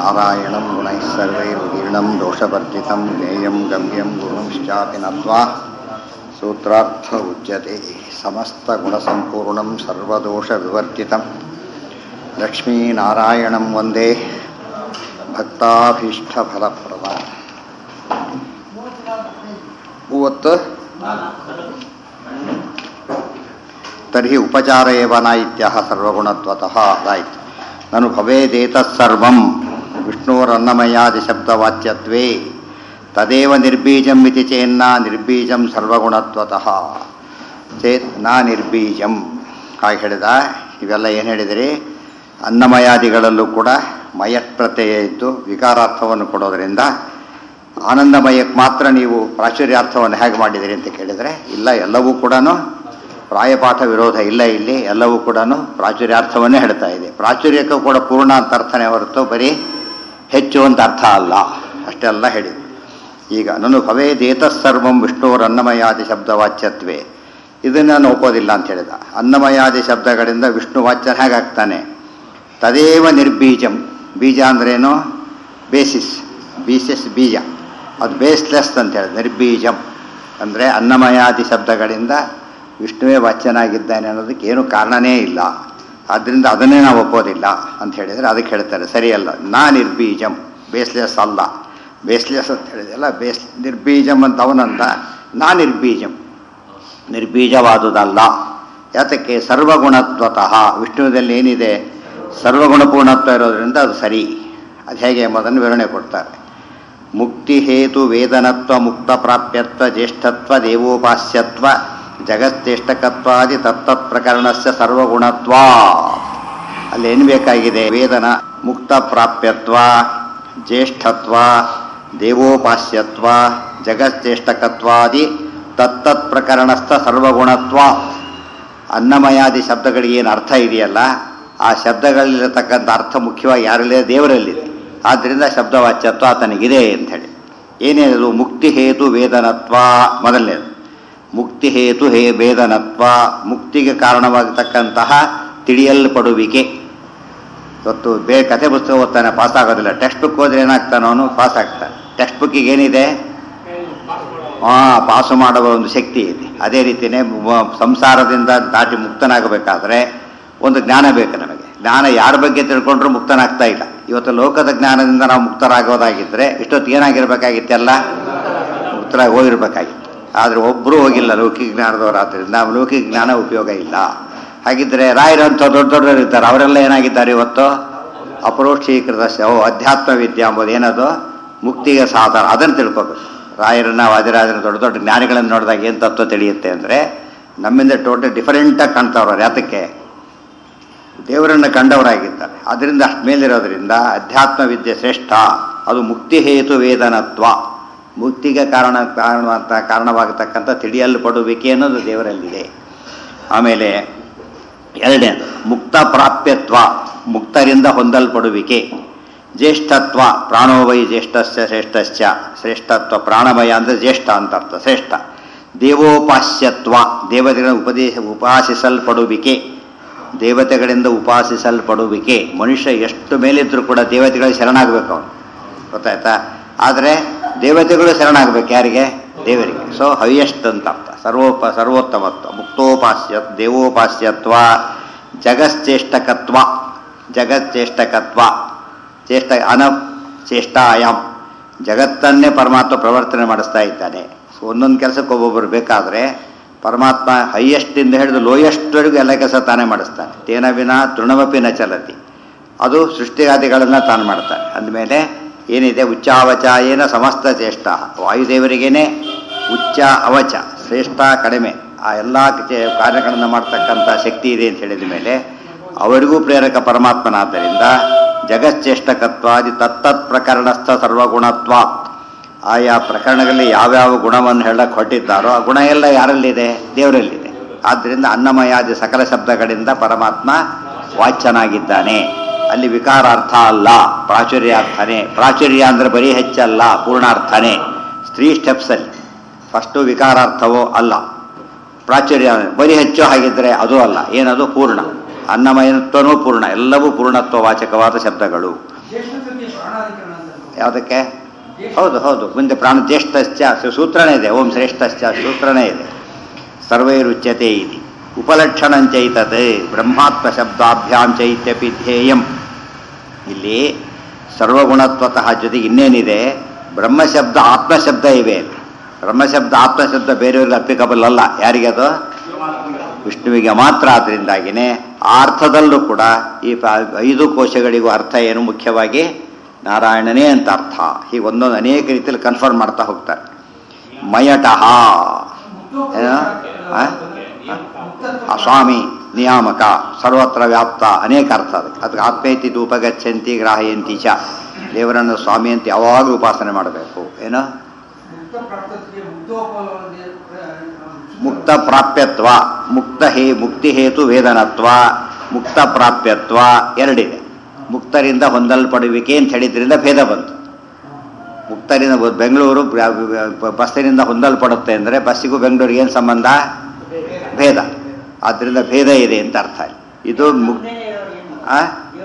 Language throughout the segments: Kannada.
नारायणं गुणैः सर्वैर्वीर्णं दोषवर्जितं ज्ञेयं गम्यं गुरुंश्चापि नत्वा सूत्रार्थ उच्यते समस्तगुणसम्पूर्णं सर्वदोषविवर्जितं लक्ष्मीनारायणं वन्दे ಭಕ್ತಾಭೀಷ್ಟಫಲಪ್ರದ ಮೂವತ್ತು ತರ್ಹಿ ಉಪಚಾರ ಏವ ನ ಇತ್ಯಹ ಸರ್ವಗುಣತ್ವತಃ ಅದಾಯ್ತು ನಾನು ಭವೇದೇತತ್ಸರ್ವಂ ವಿಷ್ಣೋರನ್ನಮಯಾದಿ ಶಬ್ದವಾಚ್ಯತ್ವೇ ತದೇವ ನಿರ್ಬೀಜಂ ಇತಿ ಚೇನ್ನ ನಿರ್ಬೀಜಂ ಸರ್ವಗುಣತ್ವತಃ ಚೇತ್ ನಾ ನಿರ್ಬೀಜಂ ಹಾಗೆ ಹೇಳಿದ ಇವೆಲ್ಲ ಏನು ಹೇಳಿದಿರಿ ಅನ್ನಮಯಾದಿಗಳಲ್ಲೂ ಕೂಡ ಮಯಟ್ ಪ್ರತ್ಯಯ ಇದ್ದು ವಿಕಾರಾರ್ಥವನ್ನು ಕೊಡೋದರಿಂದ ಆನಂದಮಯಕ್ಕೆ ಮಾತ್ರ ನೀವು ಪ್ರಾಚುರ್ಯಾರ್ಥವನ್ನು ಹೇಗೆ ಮಾಡಿದಿರಿ ಅಂತ ಕೇಳಿದರೆ ಇಲ್ಲ ಎಲ್ಲವೂ ಕೂಡ ಪ್ರಾಯಪಾಠ ವಿರೋಧ ಇಲ್ಲ ಇಲ್ಲಿ ಎಲ್ಲವೂ ಕೂಡ ಪ್ರಾಚುರ್ಯಾರ್ಥವನ್ನೇ ಹೇಳ್ತಾ ಇದೆ ಪ್ರಾಚುರ್ಯಕ್ಕೂ ಕೂಡ ಪೂರ್ಣ ಅಂತ ಅರ್ಥನೇ ಹೊರತು ಬರೀ ಹೆಚ್ಚು ಅಂತ ಅರ್ಥ ಅಲ್ಲ ಅಷ್ಟೆಲ್ಲ ಹೇಳಿದೆ ಈಗ ನಾನು ಭವೇದೇತಸ್ಸರ್ವಂ ವಿಷ್ಣುವರ ಅನ್ನಮಯಾದಿ ಶಬ್ದವಾಚ್ಯತ್ವೇ ಇದನ್ನು ನಾನು ಒಪ್ಪೋದಿಲ್ಲ ಅಂತ ಹೇಳಿದ ಅನ್ನಮಯಾದಿ ಶಬ್ದಗಳಿಂದ ವಿಷ್ಣು ವಾಚ್ಯ ಹೇಗಾಗ್ತಾನೆ ತದೇವ ನಿರ್ಬೀಜಂ ಬೀಜ ಅಂದ್ರೇನು ಬೇಸಿಸ್ ಬೀಸಿಸ್ ಬೀಜ ಅದು ಬೇಸ್ಲೆಸ್ ಅಂತ ಹೇಳಿ ನಿರ್ಬೀಜಂ ಅಂದರೆ ಅನ್ನಮಯಾದಿ ಶಬ್ದಗಳಿಂದ ವಿಷ್ಣುವೇ ವಾಚ್ಯನಾಗಿದ್ದಾನೆ ಅನ್ನೋದಕ್ಕೆ ಏನು ಕಾರಣನೇ ಇಲ್ಲ ಆದ್ದರಿಂದ ಅದನ್ನೇ ನಾವು ಒಪ್ಪೋದಿಲ್ಲ ಅಂತ ಹೇಳಿದರೆ ಅದಕ್ಕೆ ಹೇಳ್ತಾರೆ ಸರಿಯಲ್ಲ ನಾ ನಿರ್ಬೀಜಂ ಬೇಸ್ಲೆಸ್ ಅಲ್ಲ ಬೇಸ್ಲೆಸ್ ಅಂತ ಹೇಳಿದೆಲ್ಲ ಬೇಸ್ ನಿರ್ಬೀಜಂ ಅಂತ ಅವನಂದ ನಾ ನಿರ್ಬೀಜಂ ನಿರ್ಬೀಜವಾದುದಲ್ಲ ಯಾತಕ್ಕೆ ಸರ್ವಗುಣತ್ವತಃ ವಿಷ್ಣುವಿನಲ್ಲಿ ಏನಿದೆ ಸರ್ವಗುಣಪೂರ್ಣತ್ವ ಇರೋದರಿಂದ ಅದು ಸರಿ ಅದು ಹೇಗೆ ಎಂಬುದನ್ನು ವಿವರಣೆ ಕೊಡ್ತಾರೆ ಮುಕ್ತಿ ಹೇತು ವೇದನತ್ವ ಮುಕ್ತ ಪ್ರಾಪ್ಯತ್ವ ಜ್ಯೇಷ್ಠತ್ವ ದೇವೋಪಾಸ್ಯತ್ವ ಜಗತ್ತೇಷ್ಟಕತ್ವಾದಿ ತತ್ತತ್ ಪ್ರಕರಣಸ್ಯ ಸರ್ವಗುಣತ್ವ ಅಲ್ಲಿ ಏನು ಬೇಕಾಗಿದೆ ವೇದನ ಮುಕ್ತ ಪ್ರಾಪ್ಯತ್ವ ಜ್ಯೇಷ್ಠತ್ವ ದೇವೋಪಾಸ್ಯತ್ವ ಜಗತ್ತೇಷ್ಟಕತ್ವಾದಿ ತತ್ತತ್ ಪ್ರಕರಣಸ್ಥ ಸರ್ವಗುಣತ್ವ ಅನ್ನಮಯಾದಿ ಶಬ್ದಗಳಿಗೆ ಏನು ಅರ್ಥ ಇದೆಯಲ್ಲ ಆ ಶಬ್ದಗಳಲ್ಲಿರತಕ್ಕಂಥ ಅರ್ಥ ಮುಖ್ಯವಾಗಿ ಯಾರಲ್ಲಿದೆ ದೇವರಲ್ಲಿದೆ ಆದ್ದರಿಂದ ಶಬ್ದವಾಚ್ಯತ್ವ ಆತನಿಗಿದೆ ಅಂಥೇಳಿ ಏನೇನದು ಮುಕ್ತಿ ಹೇತು ವೇದನತ್ವ ಮೊದಲನೇದು ಮುಕ್ತಿ ಹೇತು ಹೇ ವೇದನತ್ವ ಮುಕ್ತಿಗೆ ಕಾರಣವಾಗತಕ್ಕಂತಹ ತಿಳಿಯಲ್ಪಡುವಿಕೆ ಇವತ್ತು ಬೇ ಕಥೆ ಪುಸ್ತಕ ಓದ್ತಾನೆ ಪಾಸ್ ಆಗೋದಿಲ್ಲ ಟೆಕ್ಸ್ಟ್ ಬುಕ್ ಹೋದ್ರೆ ಏನಾಗ್ತಾನೋ ಅವನು ಪಾಸ್ ಆಗ್ತಾನೆ ಟೆಕ್ಸ್ಟ್ ಬುಕ್ಕಿಗೆ ಏನಿದೆ ಹಾಂ ಪಾಸು ಮಾಡುವ ಒಂದು ಶಕ್ತಿ ಇದೆ ಅದೇ ರೀತಿಯೇ ಸಂಸಾರದಿಂದ ದಾಟಿ ಮುಕ್ತನಾಗಬೇಕಾದ್ರೆ ಒಂದು ಜ್ಞಾನ ಬೇಕು ನಮಗೆ ಜ್ಞಾನ ಯಾರ ಬಗ್ಗೆ ತಿಳ್ಕೊಂಡ್ರೂ ಮುಕ್ತನಾಗ್ತಾ ಇಲ್ಲ ಇವತ್ತು ಲೋಕದ ಜ್ಞಾನದಿಂದ ನಾವು ಮುಕ್ತರಾಗೋದಾಗಿದ್ದರೆ ಇಷ್ಟೊತ್ತು ಏನಾಗಿರ್ಬೇಕಾಗಿತ್ತೆಲ್ಲ ಮುಕ್ತರಾಗಿ ಹೋಗಿರ್ಬೇಕಾಗಿತ್ತು ಆದರೆ ಒಬ್ಬರೂ ಹೋಗಿಲ್ಲ ಲೌಕಿಕ ಜ್ಞಾನದವರಾದ್ರಿಂದ ಲೌಕಿಕ ಜ್ಞಾನ ಉಪಯೋಗ ಇಲ್ಲ ಹಾಗಿದ್ದರೆ ರಾಯರಂಥ ದೊಡ್ಡ ದೊಡ್ಡವರು ಇರ್ತಾರೆ ಅವರೆಲ್ಲ ಏನಾಗಿದ್ದಾರೆ ಇವತ್ತು ಅಪರೋಕ್ಷೀಕೃತ ಓ ಅಧ್ಯಾತ್ಮ ವಿದ್ಯೆ ಎಂಬುದು ಏನದು ಮುಕ್ತಿಗೆ ಸಾಧನ ಅದನ್ನು ತಿಳ್ಕೊಬೇಕು ರಾಯರನ್ನ ವಾದಿರಾಜನ ದೊಡ್ಡ ದೊಡ್ಡ ಜ್ಞಾನಿಗಳನ್ನು ನೋಡಿದಾಗ ಏನು ತತ್ವ ತಿಳಿಯುತ್ತೆ ಅಂದರೆ ನಮ್ಮಿಂದ ಟೋಟಲ್ ಡಿಫರೆಂಟಾಗಿ ಕಾಣ್ತಾವ್ರು ಯಾತಕ್ಕೆ ದೇವರನ್ನು ಕಂಡವರಾಗಿದ್ದಾರೆ ಅದರಿಂದ ಅಷ್ಟು ಮೇಲಿರೋದ್ರಿಂದ ಅಧ್ಯಾತ್ಮ ವಿದ್ಯೆ ಶ್ರೇಷ್ಠ ಅದು ಮುಕ್ತಿ ಹೇತು ವೇದನತ್ವ ಮುಕ್ತಿಗೆ ಕಾರಣ ಕಾರಣವಂತ ಕಾರಣವಾಗತಕ್ಕಂಥ ತಿಳಿಯಲ್ಪಡುವಿಕೆ ಅನ್ನೋದು ದೇವರಲ್ಲಿದೆ ಆಮೇಲೆ ಎರಡನೇದು ಮುಕ್ತ ಪ್ರಾಪ್ಯತ್ವ ಮುಕ್ತರಿಂದ ಹೊಂದಲ್ಪಡುವಿಕೆ ಜ್ಯೇಷ್ಠತ್ವ ಪ್ರಾಣೋವೈ ಜ್ಯೇಷ್ಠಸ್ಯ ಶ್ರೇಷ್ಠಶ್ಚ ಶ್ರೇಷ್ಠತ್ವ ಪ್ರಾಣಮಯ ಅಂದರೆ ಜ್ಯೇಷ್ಠ ಅಂತ ಅರ್ಥ ಶ್ರೇಷ್ಠ ದೇವೋಪಾಸ್ಯತ್ವ ದೇವತೆಗಳ ಉಪದೇಶ ಉಪಾಸಿಸಲ್ಪಡುವಿಕೆ ದೇವತೆಗಳಿಂದ ಉಪಾಸಿಸಲ್ಪಡುವಿಕೆ ಮನುಷ್ಯ ಎಷ್ಟು ಮೇಲಿದ್ರೂ ಕೂಡ ದೇವತೆಗಳಿಗೆ ಶರಣಾಗಬೇಕು ಅವನು ಗೊತ್ತಾಯ್ತಾ ಆದರೆ ದೇವತೆಗಳು ಶರಣಾಗಬೇಕು ಯಾರಿಗೆ ದೇವರಿಗೆ ಸೊ ಹೈಯೆಸ್ಟ್ ಅಂತ ಅರ್ಥ ಸರ್ವೋಪ ಸರ್ವೋತ್ತಮತ್ವ ಮುಕ್ತೋಪಾಸ್ಯ ದೇವೋಪಾಸ್ಯತ್ವ ಜಗಶ್ಚೇಷ್ಟಕತ್ವ ಜಗಚ್ಚೇಷ್ಟಕತ್ವ ಚೇಷ್ಟ ಅನಚೇಷ್ಟಾಯಾಮ್ ಜಗತ್ತನ್ನೇ ಪರಮಾತ್ಮ ಪ್ರವರ್ತನೆ ಮಾಡಿಸ್ತಾ ಇದ್ದಾನೆ ಸೊ ಒಂದೊಂದು ಕೆಲಸಕ್ಕೆ ಒಬ್ಬೊಬ್ಬರು ಬೇಕಾದರೆ ಪರಮಾತ್ಮ ಹೈಯೆಸ್ಟಿಂದ ಹಿಡಿದು ಲೋಯೆಸ್ಟ್ವರೆಗೂ ಎಲ್ಲ ಕೆಲಸ ತಾನೇ ಮಾಡಿಸ್ತಾನೆ ತೇನ ವಿನ ತೃಣಮಪಿ ನ ಚಲತಿ ಅದು ಸೃಷ್ಟಿಯಾದಿಗಳನ್ನು ತಾನು ಮಾಡ್ತಾನೆ ಅಂದಮೇಲೆ ಏನಿದೆ ಉಚ್ಚಾವಚ ಏನ ಸಮಸ್ತ ಚೇಷ್ಟ ವಾಯುದೇವರಿಗೇನೆ ಉಚ್ಚ ಅವಚ ಶ್ರೇಷ್ಠ ಕಡಿಮೆ ಆ ಎಲ್ಲ ಕಾರ್ಯಗಳನ್ನು ಮಾಡ್ತಕ್ಕಂಥ ಶಕ್ತಿ ಇದೆ ಅಂತ ಹೇಳಿದ ಮೇಲೆ ಅವರಿಗೂ ಪ್ರೇರಕ ಪರಮಾತ್ಮನಾದ್ದರಿಂದ ಜಗಶ್ಚೇಷ್ಟಕತ್ವಾದಿ ತತ್ತತ್ ಪ್ರಕರಣಸ್ಥ ಸರ್ವಗುಣತ್ವ ಆಯಾ ಪ್ರಕರಣಗಳಲ್ಲಿ ಯಾವ್ಯಾವ ಗುಣವನ್ನು ಹೇಳಕ್ಕೆ ಹೊಟ್ಟಿದ್ದಾರೋ ಆ ಗುಣ ಎಲ್ಲ ಯಾರಲ್ಲಿದೆ ದೇವರಲ್ಲಿದೆ ಆದ್ದರಿಂದ ಅನ್ನಮಯಾದಿ ಸಕಲ ಶಬ್ದಗಳಿಂದ ಪರಮಾತ್ಮ ವಾಚ್ಯನಾಗಿದ್ದಾನೆ ಅಲ್ಲಿ ವಿಕಾರಾರ್ಥ ಅಲ್ಲ ಪ್ರಾಚುರ್ಯಾರ್ಥನೇ ಪ್ರಾಚುರ್ಯ ಅಂದರೆ ಬರೀ ಹೆಚ್ಚಲ್ಲ ಪೂರ್ಣಾರ್ಥನೇ ತ್ರೀ ಸ್ಟೆಪ್ಸಲ್ಲಿ ಫಸ್ಟು ವಿಕಾರಾರ್ಥವೋ ಅಲ್ಲ ಪ್ರಾಚುರ್ಯ ಬರೀ ಹೆಚ್ಚು ಹಾಗಿದ್ದರೆ ಅದು ಅಲ್ಲ ಏನದು ಪೂರ್ಣ ಅನ್ನಮಯತ್ವನೂ ಪೂರ್ಣ ಎಲ್ಲವೂ ಪೂರ್ಣತ್ವ ವಾಚಕವಾದ ಶಬ್ದಗಳು ಜ್ಯೇಷ್ಠತೆಗೆ ಪ್ರಾಣ ಪ್ರಾಣಾಧಿಕರಣ ಅಂತ ಯಾವುದಕ್ಕೆ ಹೌದು ಹೌದು ಮುಂದೆ ಪ್ರಾಣ ಜ್ಯೇಷ್ಠಶ್ಚ ಸೂತ್ರನೇ ಇದೆ ಓಂ ಶ್ರೇಷ್ಠಶ್ಚ ಸೂತ್ರನೇ ಇದೆ ಸರ್ವೈರುಚ್ಯತೆ ಇತಿ ಉಪಲಕ್ಷಣಂಚೈತತ್ ಬ್ರಹ್ಮಾತ್ಮ ಶಬ್ದಾಭ್ಯಾಂ ಚೈತ್ಯಪಿ ಧ್ಯೇಯಂ ಇಲ್ಲಿ ಸರ್ವಗುಣತ್ವತಃ ಜೊತೆಗೆ ಇನ್ನೇನಿದೆ ಬ್ರಹ್ಮಶಬ್ದ ಆತ್ಮಶಬ್ದ ಇವೆ ಅಲ್ಲಿ. ಬ್ರಹ್ಮಶಬ್ದ ಆತ್ಮಶಬ್ದ ಬೇರೆಯವ್ರಿಗೆ ಅಪ್ಲಿಕಬಲ್ ಅಲ್ಲ ಯಾರಿಗೆ ಅದು ವಿಷ್ಣುವಿಗೆ ಮಾತ್ರ ಆದ್ರಿಂದಾಗಿನೇ ಆ ಅರ್ಥದಲ್ಲೂ ಕೂಡ ಈ ಪ- ಐದು ಕೋಶಗಳಿಗೂ ಅರ್ಥ ಏನು ಮುಖ್ಯವಾಗಿ ನಾರಾಯಣನೇ ಅಂತ ಅರ್ಥ ಹೀಗೆ ಒಂದೊಂದು ಅನೇಕ ರೀತಿಯಲ್ಲಿ ಕನ್ಫರ್ಮ್ ಮಾಡ್ತಾ ಹೋಗ್ತಾರೆ ಮಯಟಃ ಏನು? ಆ? ಆ? ಆ ಸ್ವಾಮಿ ನಿಯಾಮಕ ಸರ್ವತ್ರ ವ್ಯಾಪ್ತ ಅನೇಕ ಅರ್ಥ ಅದಕ್ಕೆ ಅದಕ್ಕೆ ಆತ್ಮೇತಿ ಧೂಪಗಚ್ಚಂತಿ ಗ್ರಾಹಯಂತಿ ಚ ದೇವರನ್ನು ಸ್ವಾಮಿ ಅಂತ ಯಾವಾಗಲೂ ಉಪಾಸನೆ ಮಾಡಬೇಕು ಏನು ಮುಕ್ತ ಪ್ರಾಪ್ತಕ್ಕೆ ಮುಕ್ತೋಪಲವರಿಗೆ ಮುಕ್ತ ಪ್ರಾಪ್ಯತ್ವ ಮುಕ್ತ ಹೇ ಮುಕ್ತಿ ಹೇತು ವೇದನತ್ವ ಮುಕ್ತ ಪ್ರಾಪ್ಯತ್ವ ಎರಡಿದೆ ಮುಕ್ತರಿಂದ ಹೊಂದಲ್ಪಡುವಿಕೆ ಅಂತ ಹೇಳಿದ್ರಿಂದ ಭೇದ ಬಂತು ಮುಕ್ತರಿಂದ ಬ- ಬೆಂಗಳೂರು ಬ್ರ- ಬ- ಬಸ್ಸಿನಿಂದ ಹೊಂದಲ್ಪಡುತ್ತೆ ಅಂದರೆ ಬಸ್ಸಿಗೂ ಬೆಂಗಳೂರಿಗೆ ಏನು ಸಂಬಂಧ ಭೇದ ಆದ್ದರಿಂದ ಭೇದ ಇದೆ ಅಂತ ಅರ್ಥ ಇಲ್ಲಿ. ಇದು ಮುಕ್ ಆ